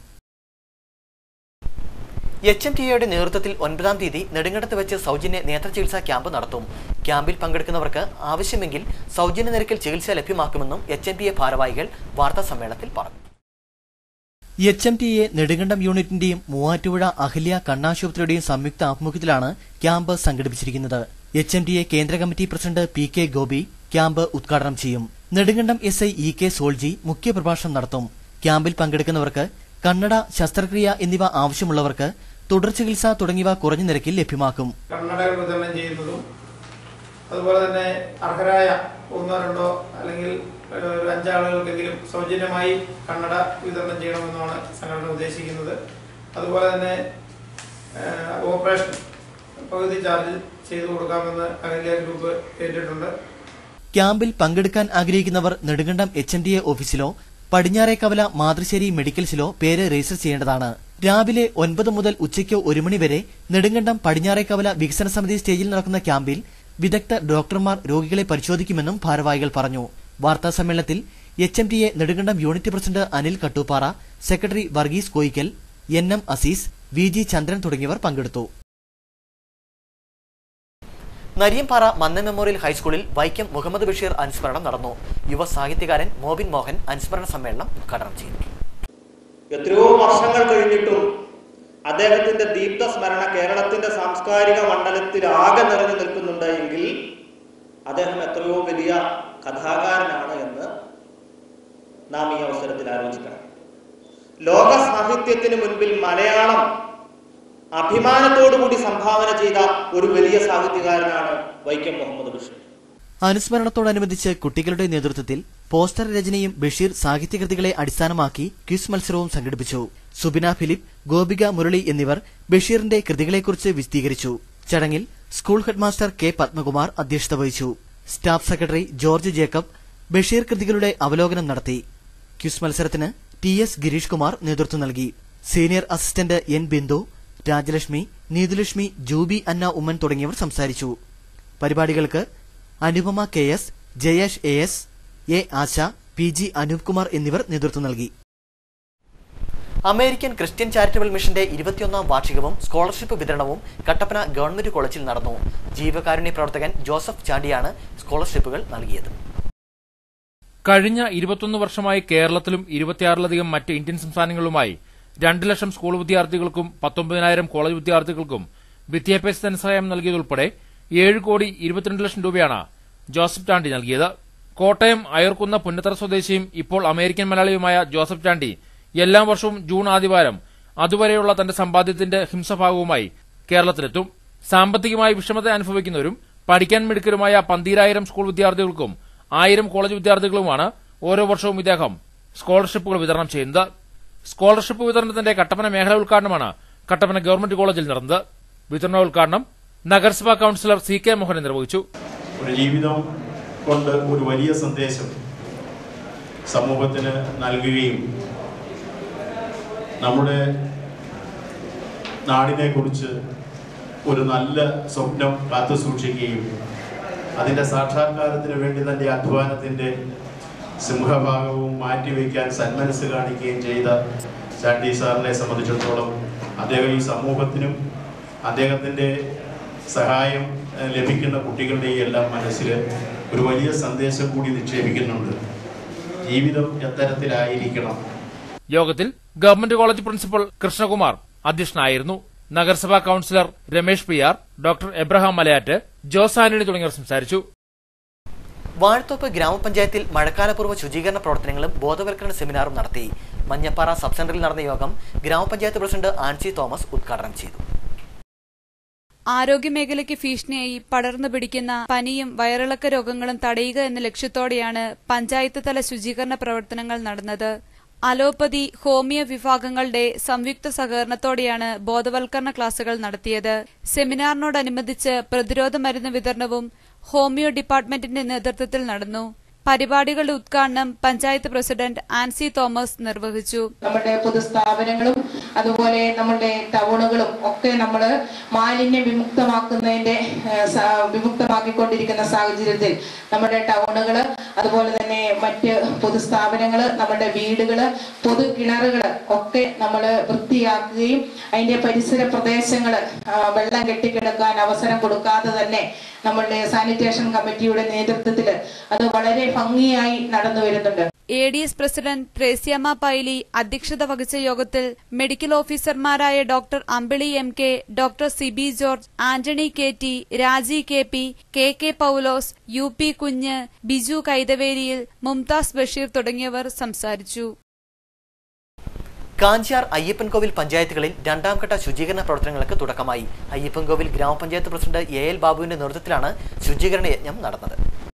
എച്ച് എം ടി എയുടെ നേതൃത്വത്തിൽ ഒൻപതാം തീയതി നെടുങ്കണ്ടത്ത് വെച്ച് സൗജന്യ നേത്ര ചികിത്സാ ക്യാമ്പ് നടത്തും ക്യാമ്പിൽ പങ്കെടുക്കുന്നവർക്ക് ആവശ്യമെങ്കിൽ സൗജന്യ നിരക്കിൽ ചികിത്സ ലഭ്യമാക്കുമെന്നും എച്ച് എം ടി എ ഭാരവാഹികൾ വാർത്താ സമ്മേളനത്തിൽ പറഞ്ഞു H M T A Nedumkandam യൂണിറ്റിന്റെയും മൂവാറ്റുപുഴ അഹല്യ കണ്ണാശുപത്രിയുടെയും സംയുക്ത ആഭിമുഖ്യത്തിലാണ് ക്യാമ്പ് സംഘടിപ്പിച്ചിരിക്കുന്നത് എച്ച് എം ടി എ കേന്ദ്ര committee president P K Gopi camp ഉദ്ഘാടനം ചെയ്യും Nedumkandam S I E K Solji മുഖ്യപ്രഭാഷണം നടത്തും ക്യാമ്പിൽ പങ്കെടുക്കുന്നവർക്ക് കണ്ണട ശസ്ത്രക്രിയ എന്നിവ ആവശ്യമുള്ളവർക്ക് തുടർ ചികിത്സ തുടങ്ങിയവ കുറഞ്ഞ നിരക്കിൽ ലഭ്യമാക്കും കണ്ണടകൾ വിതരണം ചെയ്യുന്നതും അതുപോലെ തന്നെ അർഹരായ ഒന്നോ രണ്ടോ അല്ലെങ്കിൽ ഒരു ഒരു അഞ്ചാളുകൾക്കെങ്കിലും സൗജന്യമായി കണ്ണട വിതരണം ചെയ്യണമെന്നാണ് സംഘടന ഉദ്ദേശിക്കുന്നത് അതുപോലെ തന്നെ ഏഹ്, ഓപ്പറേഷൻ പകുതി ചാർജിൽ ചെയ്തു കൊടുക്കാമെന്ന് അഹല്യ ഗ്രൂപ്പ് ഏറ്റിട്ടുണ്ട് ക്യാമ്പിൽ പങ്കെടുക്കാൻ ആഗ്രഹിക്കുന്നവർ Nedumkandam H N D A ഓഫീസിലോ പടിഞ്ഞാറേക്കവല മാതൃശ്ശേരി മെഡിക്കൽസിലോ പേര് രജിസ്റ്റർ ചെയ്യേണ്ടതാണ് രാവിലെ ഒൻപത് മുതൽ ഉച്ചയ്ക്ക് ഒരു മണി വരെ നെടുങ്കണ്ടം പടിഞ്ഞാറേക്കവല വികസന സമിതി സ്റ്റേജിൽ നടക്കുന്ന ക്യാമ്പിൽ വിദഗ്ധ ഡോക്ടർമാർ രോഗികളെ പരിശോധിക്കുമെന്നും ഭാരവാഹികൾ പറഞ്ഞു വാർത്താ സമ്മേളനത്തിൽ H M T A Nedumkandam unit president Anil Kattooppara secretary Varghese Koickal N M Azeez V G Chandran തുടങ്ങിയവർ പങ്കെടുത്തു നരിയമ്പാറ മന്ന മെമ്മോറിയൽ ഹൈസ്കൂളിൽ വൈക്കം മുഹമ്മദ് ബഷീർ അനുസ്മരണം നടന്നു യുവ സാഹിത്യകാരൻ മോബിൻ മോഹൻ അനുസ്മരണ സമ്മേളനം ഉദ്ഘാടനം ചെയ്തു എത്രയോ വർഷങ്ങൾ കഴിഞ്ഞിട്ടും അദ്ദേഹത്തിന്റെ ദീപ്ത സ്മരണ കേരളത്തിന്റെ സാംസ്കാരിക മണ്ഡലത്തിൽ ആകെ നിറഞ്ഞു നിൽക്കുന്നുണ്ട് എങ്കിൽ അദ്ദേഹം എത്രയോ വലിയ കഥാകാരനാണ് എന്ന് നാം ഈ അവസരത്തിൽ ആലോചിക്കണം ലോക സാഹിത്യത്തിന് മുൻപിൽ മലയാളം അഭിമാനത്തോടുകൂടി സംഭാവന ചെയ്ത ഒരു വലിയ സാഹിത്യകാരനാണ് വൈക്കം മുഹമ്മദ് ബഷീർ അനുസ്മരണത്തോടനുബന്ധിച്ച് കുട്ടികളുടെ നേതൃത്വത്തിൽ പോസ്റ്റർ രചനയും ബഷീർ സാഹിത്യകൃതികളെ അടിസ്ഥാനമാക്കി ക്വിസ് മത്സരവും സംഘടിപ്പിച്ചു സുബിന ഫിലിപ്പ് ഗോപിക മുരളി എന്നിവർ ബഷീറിന്റെ കൃതികളെക്കുറിച്ച് വിശദീകരിച്ചു ചടങ്ങിൽ സ്കൂൾ ഹെഡ്മാസ്റ്റർ കെ പത്മകുമാർ അധ്യക്ഷത വഹിച്ചു staff secretary George Jacob Basheer കൃതികളുടെ അവലോകനം നടത്തി ക്വിസ് മത്സരത്തിന് ടി എസ് ഗിരീഷ് കുമാർ നേതൃത്വം നൽകി senior assistant N Bindu Rajalakshmi Neethulakshmi Jubi Anna Oommen തുടങ്ങിയവർ സംസാരിച്ചു പരിപാടികൾക്ക് Anupama K S Jayesh A S A Asha P G Anoop Kumar എന്നിവർ നേതൃത്വം നൽകി അമേരിക്കൻ ക്രിസ്ത്യൻ ചാരിറ്റബിൾ മിഷന്റെ ഇരുപത്തിയൊന്നാം വാർഷികവും സ്കോളർഷിപ്പ് വിതരണവും കട്ടപ്പന ഗവൺമെന്റ് കോളേജിൽ നടന്നു ജീവകാരുണ്യ പ്രവർത്തകൻ ജോസഫ് ചാണ്ടിയാണ് സ്കോളർഷിപ്പുകൾ നൽകിയത് കഴിഞ്ഞ ഇരുപത്തൊന്ന് വർഷമായി കേരളത്തിലും ഇരുപത്തിയാറിലധികം മറ്റ് ഇന്ത്യൻ സംസ്ഥാനങ്ങളുമായി രണ്ട് ലക്ഷം സ്കൂൾ വിദ്യാർത്ഥികൾക്കും പത്തൊമ്പതിനായിരം കോളേജ് വിദ്യാർത്ഥികൾക്കും വിദ്യാഭ്യാസ ധനസഹായം നൽകിയതുൾപ്പെടെ ഏഴ് കോടി ഇരുപത്തിരണ്ട് ലക്ഷം രൂപയാണ് ജോസഫ് ചാണ്ടി നൽകിയത് കോട്ടയം അയർക്കുന്ന പുന്നത്തറ സ്വദേശിയും ഇപ്പോൾ അമേരിക്കൻ മലയാളിയുമായ ജോസഫ് ചാണ്ടി എല്ലാ വർഷവും ജൂൺ ആദ്യവാരം അതുവരെയുള്ള തന്റെ സമ്പാദ്യത്തിന്റെ ഹിംസഭാഗവുമായി കേരളത്തിലെത്തും സാമ്പത്തികമായി വിഷമത അനുഭവിക്കുന്നവരും പഠിക്കാൻ മിടുക്കരുമായ പന്തീരായിരം സ്കൂൾ വിദ്യാർത്ഥികൾക്കും ആയിരം കോളേജ് വിദ്യാർത്ഥികളുമാണ് ഓരോ വർഷവും ഇദ്ദേഹം സ്കോളർഷിപ്പുകൾ വിതരണം ചെയ്യുന്നത് സ്കോളർഷിപ്പ് വിതരണത്തിന്റെ കട്ടപ്പന മേഖല ഉദ്ഘാടനമാണ് കട്ടപ്പന ഗവൺമെന്റ് കോളേജിൽ നടന്നത് വിതരണോദ്ഘാടനം നഗരസഭാ കൌൺസിലർ സി കെ മോഹൻ നിർവഹിച്ചു ഒരു ജീവിതം കൊണ്ട് ഒരു വലിയ സന്ദേശം സമൂഹത്തിന് നൽകുകയും നമ്മുടെ നാടിനെ കുറിച്ച് ഒരു നല്ല സ്വപ്നം കാത്തു സൂക്ഷിക്കുകയും അതിൻ്റെ സാക്ഷാത്കാരത്തിന് വേണ്ടി തൻ്റെ അധ്വാനത്തിൻ്റെ സിംഹഭാഗവും മാറ്റിവെക്കാൻ സന്മനസ് കാണിക്കുകയും ചെയ്ത ചാണ്ടി സാറിനെ സംബന്ധിച്ചിടത്തോളം അദ്ദേഹം ഈ സമൂഹത്തിനും അദ്ദേഹത്തിൻ്റെ സഹായം ഏഹ്, ലഭിക്കുന്ന കുട്ടികളുടെയും എല്ലാം മനസ്സിൽ ഒരു വലിയ സന്ദേശം കൂടി നിക്ഷേപിക്കുന്നുണ്ട് ജീവിതം എത്തരത്തിലായിരിക്കണം യോഗത്തിൽ ഗവൺമെന്റ് കോളേജ് പ്രിൻസിപ്പൽ കൃഷ്ണകുമാർ അധ്യക്ഷനായിരുന്നു നഗരസഭാ councillor Ramesh P R doctor Abraham Malayatt Jose Antony തുടങ്ങിയവർ സംസാരിച്ചു വാഴത്തോപ്പ് ഗ്രാമപഞ്ചായത്തിൽ മഴക്കാലപൂർവ്വ ശുചീകരണ പ്രവർത്തനങ്ങളും ബോധവൽക്കരണ സെമിനാറും നടത്തി മഞ്ഞപ്പാറ സബ് സെന്ററിൽ നടന്ന യോഗം ഗ്രാമപഞ്ചായത്ത് പ്രസിഡന്റ് ആൻസി തോമസ് ഉദ്ഘാടനം ചെയ്തു ആരോഗ്യമേഖലയ്ക്ക് ഭീഷണിയായി പടർന്നു പിടിക്കുന്ന പനിയും വയറിളക്ക രോഗങ്ങളും തടയുക എന്ന ലക്ഷ്യത്തോടെയാണ് പഞ്ചായത്ത് തല ശുചീകരണ പ്രവർത്തനങ്ങൾ നടന്നത് അലോപ്പതി ഹോമിയോ വിഭാഗങ്ങളുടെ സംയുക്ത സഹകരണത്തോടെയാണ് ബോധവൽക്കരണ ക്ലാസുകൾ നടത്തിയത് സെമിനാറിനോടനുബന്ധിച്ച് പ്രതിരോധ മരുന്ന് വിതരണവും ഹോമിയോ ഡിപ്പാർട്ട്മെന്റിന്റെ നേതൃത്വത്തിൽ നടന്നു പരിപാടികളുടെ ഉദ്ഘാടനം പഞ്ചായത്ത് പ്രസിഡന്റ് ആൻസി തോമസ് നിർവഹിച്ചു നമ്മുടെ പൊതുസ്ഥാപനങ്ങളും അതുപോലെ നമ്മുടെ ടൗണുകളും ഒക്കെ നമ്മൾ മാലിന്യ വിമുക്തമാക്കുന്നതിന്റെ ഏഹ്, സ- വിമുക്തമാക്കിക്കൊണ്ടിരിക്കുന്ന സാഹചര്യത്തിൽ നമ്മുടെ ടൗണുകൾ അതുപോലെ തന്നെ മറ്റ് പൊതുസ്ഥാപനങ്ങൾ നമ്മുടെ വീടുകൾ പൊതു കിണറുകൾ ഒക്കെ നമ്മൾ വൃത്തിയാക്കുകയും അതിന്റെ പരിസര പ്രദേശങ്ങൾ വെള്ളം കെട്ടിക്കിടക്കാൻ അവസരം കൊടുക്കാതെ തന്നെ നമ്മളുടെ സാനിറ്റേഷൻ കമ്മിറ്റിയുടെ നേതൃത്വത്തിൽ അത് വളരെ ഭംഗിയായി നടന്നു വരുന്നുണ്ട് A D S president Threasiamma Paily അധ്യക്ഷത വഹിച്ച യോഗത്തിൽ മെഡിക്കൽ ഓഫീസർമാരായ doctor Ambili M K doctor Sibi George Antony K T Raji K P K K Poulose U P Kunju Biju കൈതവേലിയിൽ Mumtaz Basheer തുടങ്ങിയവർ സംസാരിച്ചു കാഞ്ചിയാർ അയ്യപ്പൻകോവിൽ പഞ്ചായത്തുകളിൽ രണ്ടാം ഘട്ട ശുചീകരണ പ്രവർത്തനങ്ങൾക്ക് തുടക്കമായി അയ്യപ്പൻകോവിൽ ഗ്രാമപഞ്ചായത്ത് പ്രസിഡന്റ് എ എൽ ബാബുവിന്റെ നേതൃത്വത്തിലാണ് ശുചീകരണ യജ്ഞം നടന്നത്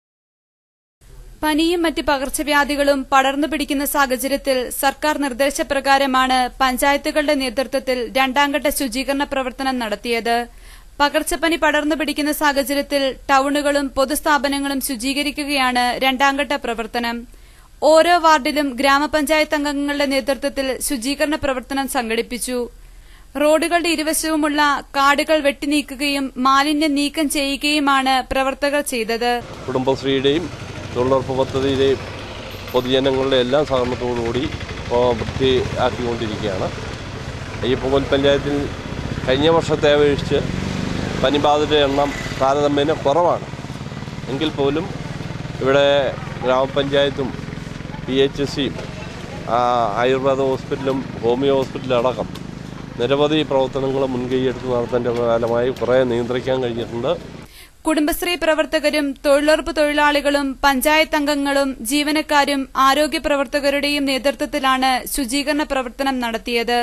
പനിയും മറ്റ് പകർച്ചവ്യാധികളും പടർന്നു പിടിക്കുന്ന സാഹചര്യത്തിൽ സർക്കാർ നിർദ്ദേശപ്രകാരമാണ് പഞ്ചായത്തുകളുടെ നേതൃത്വത്തിൽ രണ്ടാംഘട്ട ശുചീകരണ പ്രവർത്തനം നടത്തിയത് പകർച്ചപ്പനി പടർന്നു പിടിക്കുന്ന സാഹചര്യത്തിൽ ടൗണുകളും പൊതുസ്ഥാപനങ്ങളും ശുചീകരിക്കുകയാണ് രണ്ടാംഘട്ട പ്രവർത്തനം ഓരോ വാർഡിലും ഗ്രാമപഞ്ചായത്ത് അംഗങ്ങളുടെ നേതൃത്വത്തിൽ ശുചീകരണ പ്രവർത്തനം സംഘടിപ്പിച്ചു റോഡുകളുടെ ഇരുവശവുമുള്ള കാടുകൾ വെട്ടിനീക്കുകയും മാലിന്യം നീക്കം ചെയ്യുകയുമാണ് പ്രവർത്തകർ ചെയ്തത് കുടുംബശ്രീയുടെയും തൊഴിലുറപ്പ് പദ്ധതിയുടെയും പൊതുജനങ്ങളുടെ എല്ലാം സഹകരണത്തോടുകൂടി ഇപ്പോൾ വൃത്തിയാക്കിക്കൊണ്ടിരിക്കുകയാണ് അയ്യപ്പൻകോൽ പഞ്ചായത്തിൽ കഴിഞ്ഞ വർഷത്തെ അപേക്ഷിച്ച് പനിബാധിതരുടെ എണ്ണം താരതമ്യേന കുറവാണ് എങ്കിൽ പോലും ഇവിടെ ഗ്രാമപഞ്ചായത്തും പി എച്ച് എസ് സിയും ആയുർവേദ ഹോസ്പിറ്റലും ഹോമിയോ ഹോസ്പിറ്റലും അടക്കം നിരവധി പ്രവർത്തനങ്ങൾ മുൻകൈയെടുത്ത് നടത്തേണ്ട ഫലമായി കുറേ നിയന്ത്രിക്കാൻ കഴിഞ്ഞിട്ടുണ്ട് കുടുംബശ്രീ പ്രവർത്തകരും തൊഴിലുറപ്പ് തൊഴിലാളികളും പഞ്ചായത്ത് അംഗങ്ങളും ജീവനക്കാരും ആരോഗ്യ പ്രവർത്തകരുടെയും നേതൃത്വത്തിലാണ് ശുചീകരണ പ്രവർത്തനം നടത്തിയത്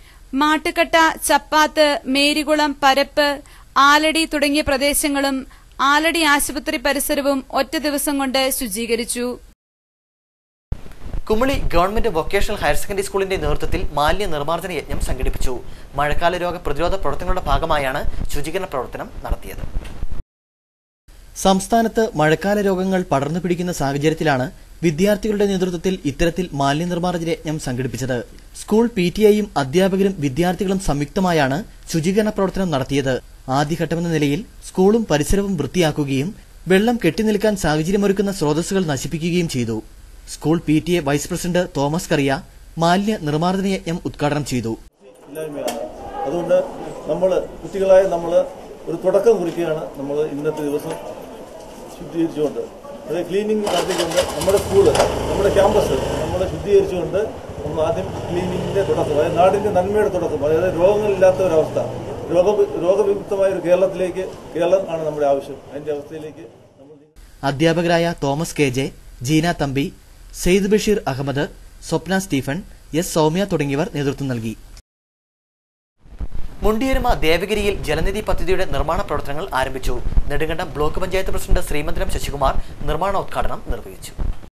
മാട്ടുക്കട്ട ചപ്പാത്ത് മേരികുളം പരപ്പ് ആലടി തുടങ്ങിയ പ്രദേശങ്ങളും ആലടി ആശുപത്രി പരിസരവും ഒറ്റ ദിവസം കൊണ്ട് ശുചീകരിച്ചു Kumily government vocational higher secondary സ്കൂളിന്റെ നേതൃത്വത്തിൽ മാലിന്യ നിർമ്മാർജ്ജന യജ്ഞം സംഘടിപ്പിച്ചു മഴക്കാല രോഗ പ്രതിരോധ പ്രവർത്തനങ്ങളുടെ ഭാഗമായാണ് ശുചീകരണ പ്രവർത്തനം നടത്തിയത് സംസ്ഥാനത്ത് മഴക്കാല രോഗങ്ങൾ പടർന്നു പിടിക്കുന്ന സാഹചര്യത്തിലാണ് വിദ്യാർത്ഥികളുടെ നേതൃത്വത്തിൽ ഇത്തരത്തിൽ മാലിന്യ നിർമ്മാർജ്ജന യജ്ഞം സംഘടിപ്പിച്ചത് സ്കൂൾ പി ടി ഐയും അധ്യാപകരും വിദ്യാർത്ഥികളും സംയുക്തമായാണ് ശുചീകരണ പ്രവർത്തനം നടത്തിയത് ആദ്യഘട്ടമെന്ന നിലയിൽ സ്കൂളും പരിസരവും വൃത്തിയാക്കുകയും വെള്ളം കെട്ടിനിൽക്കാൻ സാഹചര്യമൊരുക്കുന്ന സ്രോതസ്സുകൾ നശിപ്പിക്കുകയും ചെയ്തു school P T A vice president Thomas Kariya മാലിന്യ നിർമ്മാർജ്ജന യജ്ഞം ഉദ്ഘാടനം ചെയ്തു ഇല്ലായ്മയാണ് അതുകൊണ്ട് നമ്മൾ കുട്ടികളായ നമ്മൾ ഒരു തുടക്കം കുറിക്കുകയാണ് നമ്മൾ ഇന്നത്തെ ദിവസം ശുദ്ധീകരിച്ചുകൊണ്ട് അത് ക്ലീനിങ് നടത്തിക്കൊണ്ട് നമ്മുടെ സ്കൂള് നമ്മുടെ ക്യാമ്പസ് നമ്മൾ ശുദ്ധീകരിച്ചുകൊണ്ട് നമ്മൾ ആദ്യം ക്ലീനിങ്ങിന്റെ തുടക്കം അതായത് നാടിന്റെ നന്മയുടെ തുടക്കം അതായത് രോഗങ്ങളില്ലാത്ത ഒരവസ്ഥ രോഗ രോഗവിമുക്തമായ ഒരു കേരളത്തിലേക്ക് കേരളം ആണ് നമ്മുടെ ആവശ്യം അതിന്റെ അവസ്ഥയിലേക്ക് അധ്യാപകരായ Thomas K J Jeena Thampi Syed Basheer Ahmed Swapna Stephen S Soumya തുടങ്ങിയവർ നേതൃത്വം നൽകി മുണ്ടിയരുമ ദേവഗിരിയിൽ ജലനിധി പദ്ധതിയുടെ നിർമ്മാണ പ്രവർത്തനങ്ങൾ ആരംഭിച്ചു നെടുങ്കണ്ടം ബ്ലോക്ക് പഞ്ചായത്ത് പ്രസിഡന്റ് ശ്രീമന്ദിരം ശശികുമാർ നിർമ്മാണോദ്ഘാടനം നിർവഹിച്ചു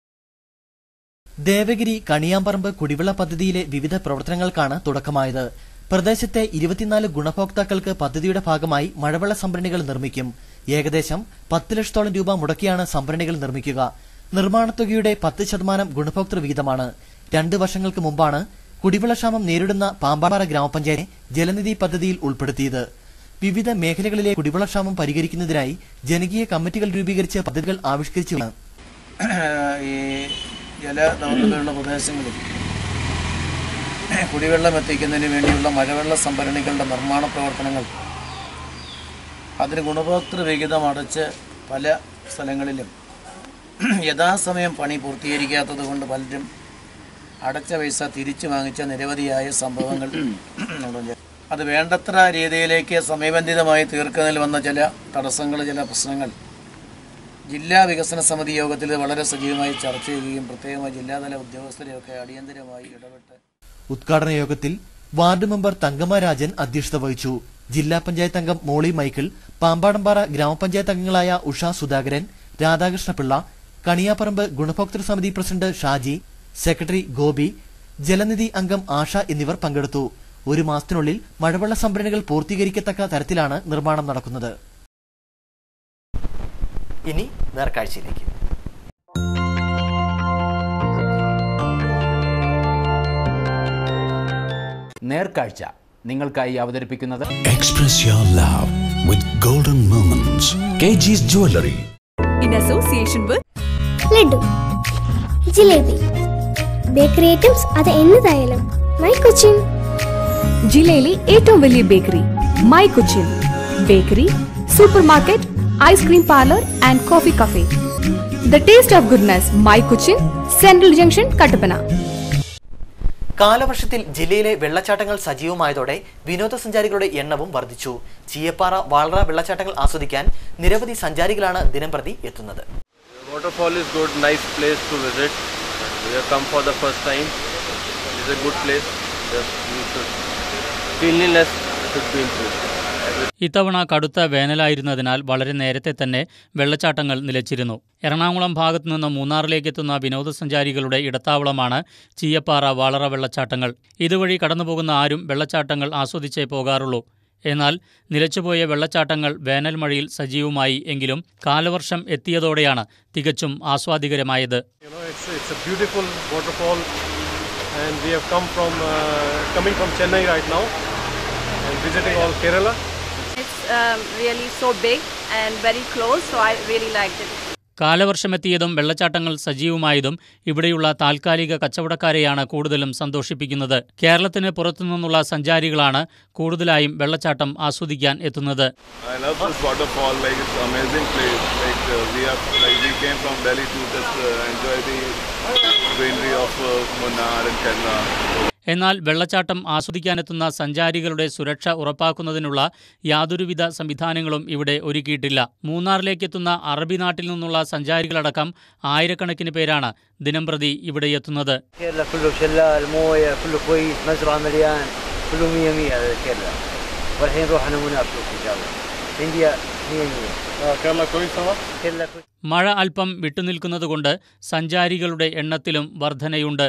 ദേവഗിരി കണിയാമ്പറമ്പ് കുടിവെള്ള പദ്ധതിയിലെ വിവിധ പ്രവർത്തനങ്ങൾക്കാണ് തുടക്കമായത് പ്രദേശത്തെ ഇരുപത്തിനാല് ഗുണഭോക്താക്കൾക്ക് പദ്ധതിയുടെ ഭാഗമായി മഴവെള്ള സംഭരണികൾ നിർമ്മിക്കും ഏകദേശം പത്ത് ലക്ഷത്തോളം രൂപ മുടക്കിയാണ് സംഭരണികൾ നിർമ്മിക്കുക നിർമ്മാണത്തുകയുടെ പത്ത് ശതമാനം ഗുണഭോക്തൃ വിഹിതമാണ് രണ്ട് വർഷങ്ങൾക്ക് മുമ്പാണ് കുടിവെള്ളക്ഷാമം നേരിടുന്ന പാമ്പാറ ഗ്രാമപഞ്ചായത്തെ ജലനിധി പദ്ധതിയിൽ ഉൾപ്പെടുത്തിയത് വിവിധ മേഖലകളിലെ കുടിവെള്ളക്ഷാമം പരിഹരിക്കുന്നതിനായി ജനകീയ കമ്മിറ്റികൾ രൂപീകരിച്ച് പദ്ധതികൾ ആവിഷ്കരിച്ചു ഈ ജല ദൗർലഭ്യമുള്ള പ്രദേശങ്ങളിൽ കുടിവെള്ളം എത്തിക്കുന്നതിന് വേണ്ടിയുള്ള മഴവെള്ള സംഭരണികളുടെ നിർമ്മാണ പ്രവർത്തനങ്ങൾ അതിന് ഗുണഭോക്തൃ വിഹിതം അടച്ച് പല സ്ഥലങ്ങളിലും യഥാസമയം പണി പൂർത്തീകരിക്കാത്തത് കൊണ്ട് പലരും അടച്ച പൈസ തിരിച്ചു വാങ്ങിച്ച നിരവധിയായ സംഭവങ്ങൾ ഉണ്ട്. അത് വേണ്ടത്ര രീതിയിലേക്ക് സമയബന്ധിതമായി തീർക്കുന്നതിൽ വന്ന ചില തടസ്സങ്ങൾ ചില പ്രശ്നങ്ങൾ ജില്ലാ വികസന സമിതി യോഗത്തിൽ വളരെ സജീവമായി ചർച്ച ചെയ്യുകയും പ്രത്യേകമായി ജില്ലാതല ഉദ്യോഗസ്ഥരെയൊക്കെ അടിയന്തരമായി ഇടപെട്ട് ഉദ്ഘാടന യോഗത്തിൽ വാർഡ് മെമ്പർ തങ്കമ്മ രാജൻ അധ്യക്ഷത വഹിച്ചു ജില്ലാ പഞ്ചായത്ത് അംഗം മോളി മൈക്കിൾ പാമ്പാടമ്പാറ ഗ്രാമപഞ്ചായത്ത് അംഗങ്ങളായ ഉഷ സുധാകരൻ രാധാകൃഷ്ണപിള്ള കണിയാപ്പറമ്പ് ഗുണഭോക്തൃ സമിതി പ്രസിഡന്റ് ഷാജി സെക്രട്ടറി ഗോപി ജലനിധി അംഗം ആഷ എന്നിവർ പങ്കെടുത്തു ഒരു മാസത്തിനുള്ളിൽ മഴവെള്ള സംഭരണികൾ പൂർത്തീകരിക്കത്തക്ക തരത്തിലാണ് നിർമ്മാണം നടക്കുന്നത് ഇനി നേർക്കാഴ്ചയിലേക്ക് നേർക്കാഴ്ച നിങ്ങൾക്കായി അവതരിപ്പിക്കുന്നത് Express your love with golden moments. KG's Jewelry. in association with laddu jalebi bakery items അത് എന്നതായാലും മൈ കൊച്ചിൻ ജില്ലയിലെ ഏറ്റവും വലിയ bakery my Cochin bakery supermarket ice cream parlour and coffee cafe the taste of goodness my Cochin central junction Kattappana കാലവർഷത്തിൽ ജില്ലയിലെ വെള്ളച്ചാട്ടങ്ങൾ സജീവമായതോടെ വിനോദസഞ്ചാരികളുടെ എണ്ണവും വർദ്ധിച്ചു ചീയപ്പാറ വാളറ വെള്ളച്ചാട്ടങ്ങൾ ആസ്വദിക്കാൻ നിരവധി സഞ്ചാരികളാണ് ദിനംപ്രതി എത്തുന്നത് Waterfall is good, nice place to visit. We have come for the first time. It's a good place. Just we should cleanliness should be improved. ഇത്തവണ കടുത്ത വേനലായിരുന്നതിനാൽ വളരെ നേരത്തെ തന്നെ വെള്ളച്ചാട്ടങ്ങൾ നിലച്ചിരുന്നു എറണാകുളം ഭാഗത്തു നിന്ന് മൂന്നാറിലേക്ക് എത്തുന്ന വിനോദസഞ്ചാരികളുടെ ഇടത്താവളമാണ് ചീയപ്പാറ വാളറ വെള്ളച്ചാട്ടങ്ങൾ ഇതുവഴി കടന്നുപോകുന്ന ആരും വെള്ളച്ചാട്ടങ്ങൾ ആസ്വദിച്ചേ പോകാറുള്ളൂ എന്നാൽ നിലച്ചുപോയ വെള്ളച്ചാട്ടങ്ങൾ വേനൽ മഴയിൽ സജീവമായി എങ്കിലും കാലവർഷം എത്തിയതോടെയാണ് തികച്ചും ആസ്വാദികരമായത് You know, it's it's a beautiful waterfall, and we have come from uh, coming from Chennai right now, and visiting all Kerala. It's um, really so big and very close, so I really liked it. കാലവർഷമെത്തിയതും വെള്ളച്ചാട്ടങ്ങൾ സജീവമായതും ഇവിടെയുള്ള താൽക്കാലിക കച്ചവടക്കാരെയാണ് കൂടുതലും സന്തോഷിപ്പിക്കുന്നത് കേരളത്തിന് പുറത്തുനിന്നുള്ള സഞ്ചാരികളാണ് കൂടുതലായും വെള്ളച്ചാട്ടം ആസ്വദിക്കാൻ എത്തുന്നത് I love this waterfall. Like it's an amazing place. Like uh, we have, like we came from Delhi to just uh, enjoy the greenery of uh, Munnar and Kerala. എന്നാൽ വെള്ളച്ചാട്ടം ആസ്വദിക്കാനെത്തുന്ന സഞ്ചാരികളുടെ സുരക്ഷ ഉറപ്പാക്കുന്നതിനുള്ള യാതൊരുവിധ സംവിധാനങ്ങളും ഇവിടെ ഒരുക്കിയിട്ടില്ല മൂന്നാറിലേക്കെത്തുന്ന അറബി നാട്ടിൽ നിന്നുള്ള സഞ്ചാരികളടക്കം ആയിരക്കണക്കിന് പേരാണ് ദിനംപ്രതി ഇവിടെ എത്തുന്നത് كيرلا كله شلال مويه كله كويس مزرعه مليان كله مية مية هذا كيرلا والحين نروح انا مناف ان شاء الله India near you. Kerala going somewhere? Kerala going. മഴ അല്പം വിട്ടുനിൽക്കുന്നതുകൊണ്ട് സഞ്ചാരികളുടെ എണ്ണത്തിലും വർധനയുണ്ട്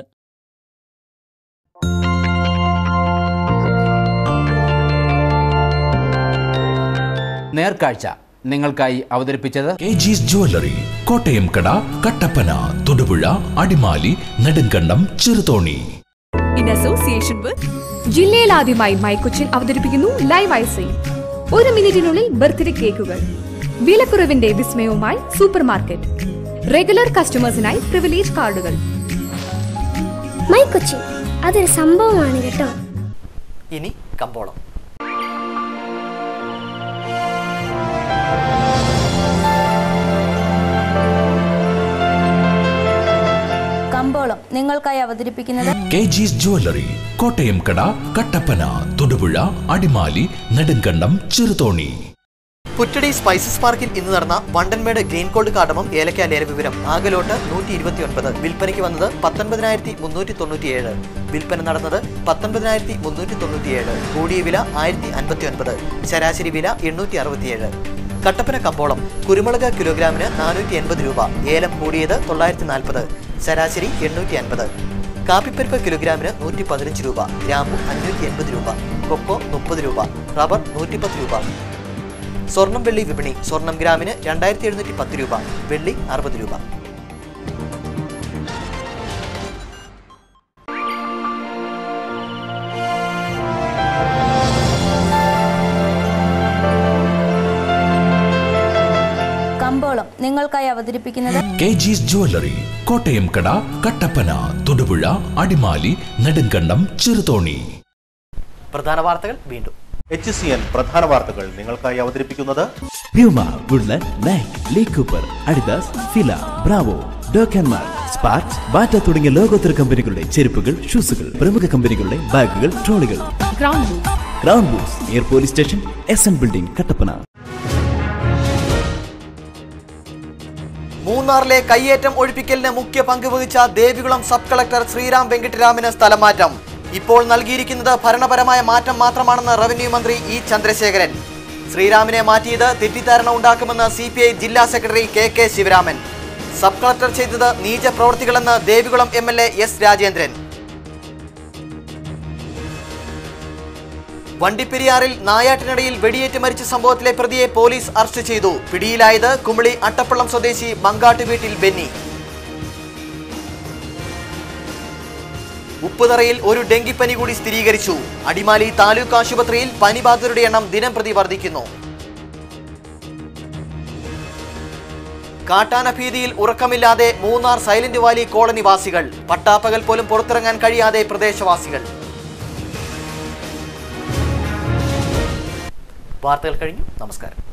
നേർക്കാഴ്ച നിങ്ങൾക്കായി അവതരിപ്പിച്ചത് കെ ജിസ് ജുവല്ലറി കോട്ടയം കട Kattappana Thodupuzha Adimali Nedumkandam Cheruthoni in association with ജില്ലയിൽ ആദ്യമായി മൈക്കൊച്ചിൻ അവതരിപ്പിക്കുന്നു ലൈവ് ഐസിംഗ് ഒരു മിനിറ്റിനുള്ളിൽ ബർത്ത്ഡേ കേക്കുകൾ വിലക്കുറവിന്റെ വിസ്മയവുമായി സൂപ്പർ മാർക്കറ്റ് റെഗുലർ കസ്റ്റമേഴ്സിനായി പ്രിവിലേജ് കാർഡുകൾ മൈ കൊച്ചി അതൊരു സംഭവമാണ് കേട്ടോ ഇനി കമ്പോളം കമ്പോളം നിങ്ങൾക്കായി അവതരിപ്പിക്കുന്നത് കെ ജിസ് ജുവല്ലറി കോട്ടയം കട കട്ടപ്പന തൊടുപുഴ അടിമാലി നെടുങ്കണ്ടം ചെറുതോണി പുറ്റടി സ്പൈസസ് പാർക്കിൽ ഇന്ന് നടന്ന വണ്ടൻമേട് ഗ്രീൻ ഗോൾഡ് കാർഡമം ഏലക്ക ലേല വിവരം ആകലോട്ട് നൂറ്റി ഇരുപത്തി ഒൻപത് വിൽപ്പനയ്ക്ക് വന്നത് പത്തൊൻപതിനായിരത്തി മുന്നൂറ്റി തൊണ്ണൂറ്റിയേഴ് വിൽപ്പന നടന്നത് പത്തൊൻപതിനായിരത്തി മുന്നൂറ്റി തൊണ്ണൂറ്റിയേഴ് കൂടിയ വില ആയിരത്തി അൻപത്തി ഒൻപത് ശരാശരി വില എണ്ണൂറ്റി അറുപത്തിയേഴ് കട്ടപ്പന കമ്പോളം കുരുമുളക് കിലോഗ്രാമിന് നാനൂറ്റി എൺപത് രൂപ ഏലം കൂടിയത് തൊള്ളായിരത്തി നാൽപ്പത് ശരാശരി എണ്ണൂറ്റി അൻപത് കാപ്പിപ്പരിപ്പ് കിലോഗ്രാമിന് നൂറ്റി പതിനഞ്ച് രൂപ ഗ്രാമ്പു അഞ്ഞൂറ്റി എൺപത് രൂപ കൊക്കോ മുപ്പത് രൂപ റബ്ബർ നൂറ്റിപ്പത്ത് രൂപ സ്വർണം വെള്ളി വിപണി സ്വർണം ഗ്രാമിന് രണ്ടായിരത്തി എഴുന്നൂറ്റി പത്ത് രൂപ വെള്ളി അറുപത് രൂപ കമ്പോളം നിങ്ങൾക്കായി അവതരിപ്പിക്കുന്നത് കെ ജിസ് ജുവല്ലറി കോട്ടയം കട കട്ടപ്പന തൊടുപുഴ അടിമാലി നെടുങ്കണ്ടം ചെറുതോണി പ്രധാന വാർത്തകൾ വീണ്ടും എച്ച് സി എൻ പ്രധാന വാർത്തകൾ നിങ്ങൾക്കായി അവതരിപ്പിക്കുന്നത് Puma Woodland Nike Lee Cooper Adidas Fila Bravo ഡോക്കൻമാർ സ്പാർക്സ് ബാറ്റ തുടങ്ങിയ ലോകോത്തര കമ്പനികളുടെ ചെരുപ്പുകൾ ഷൂസുകൾ പ്രമുഖ കമ്പനികളുടെ ബാഗുകൾ ട്രോളികൾ ഗ്രൗണ്ട് ബൂത്ത് ഗ്രൗണ്ട് ബൂസ് near police station S N building Kattappana മൂന്നാറിലെ കയ്യേറ്റം ഒഴിപ്പിക്കലിന് മുഖ്യ പങ്ക് വഹിച്ച ദേവികുളം സബ് കളക്ടർ ശ്രീറാം വെങ്കിട്ടരാമന് സ്ഥലം മാറ്റം ഇപ്പോൾ നൽകിയിരിക്കുന്നത് ഭരണപരമായ മാറ്റം മാത്രമാണെന്ന് റവന്യൂ മന്ത്രി ഇ ചന്ദ്രശേഖരൻ ശ്രീറാമിനെ മാറ്റിയത് തെറ്റിദ്ധാരണ ഉണ്ടാക്കുമെന്ന് സി പി ഐ ജില്ലാ secretary K K Sivaraman sub collector ചെയ്തത് നീച പ്രവർത്തികളെന്ന് Devikulam M L A S Rajendran വണ്ടിപ്പെരിയാറിൽ നായാട്ടിനിടയിൽ വെടിയേറ്റ് മരിച്ച സംഭവത്തിലെ പ്രതിയെ പോലീസ് അറസ്റ്റ് ചെയ്തു പിടിയിലായത് കുമിളി അട്ടപ്പള്ളം സ്വദേശി മങ്കാട്ട് വീട്ടിൽ ബെന്നി ഉപ്പുതറയിൽ ഒരു ഡെങ്കിപ്പനി കൂടി സ്ഥിരീകരിച്ചു അടിമാലി താലൂക്ക് ആശുപത്രിയിൽ പനി ബാധിതരുടെ എണ്ണം ദിനം പ്രതി വർദ്ധിക്കുന്നു കാട്ടാന ഭീതിയിൽ ഉറക്കമില്ലാതെ മൂന്നാർ സൈലന്റ് വാലി കോളനി വാസികൾ പട്ടാപ്പകൽ പോലും പുറത്തിറങ്ങാൻ കഴിയാതെ പ്രദേശവാസികൾ വാർത്തകൾ കഴിഞ്ഞു നമസ്കാരം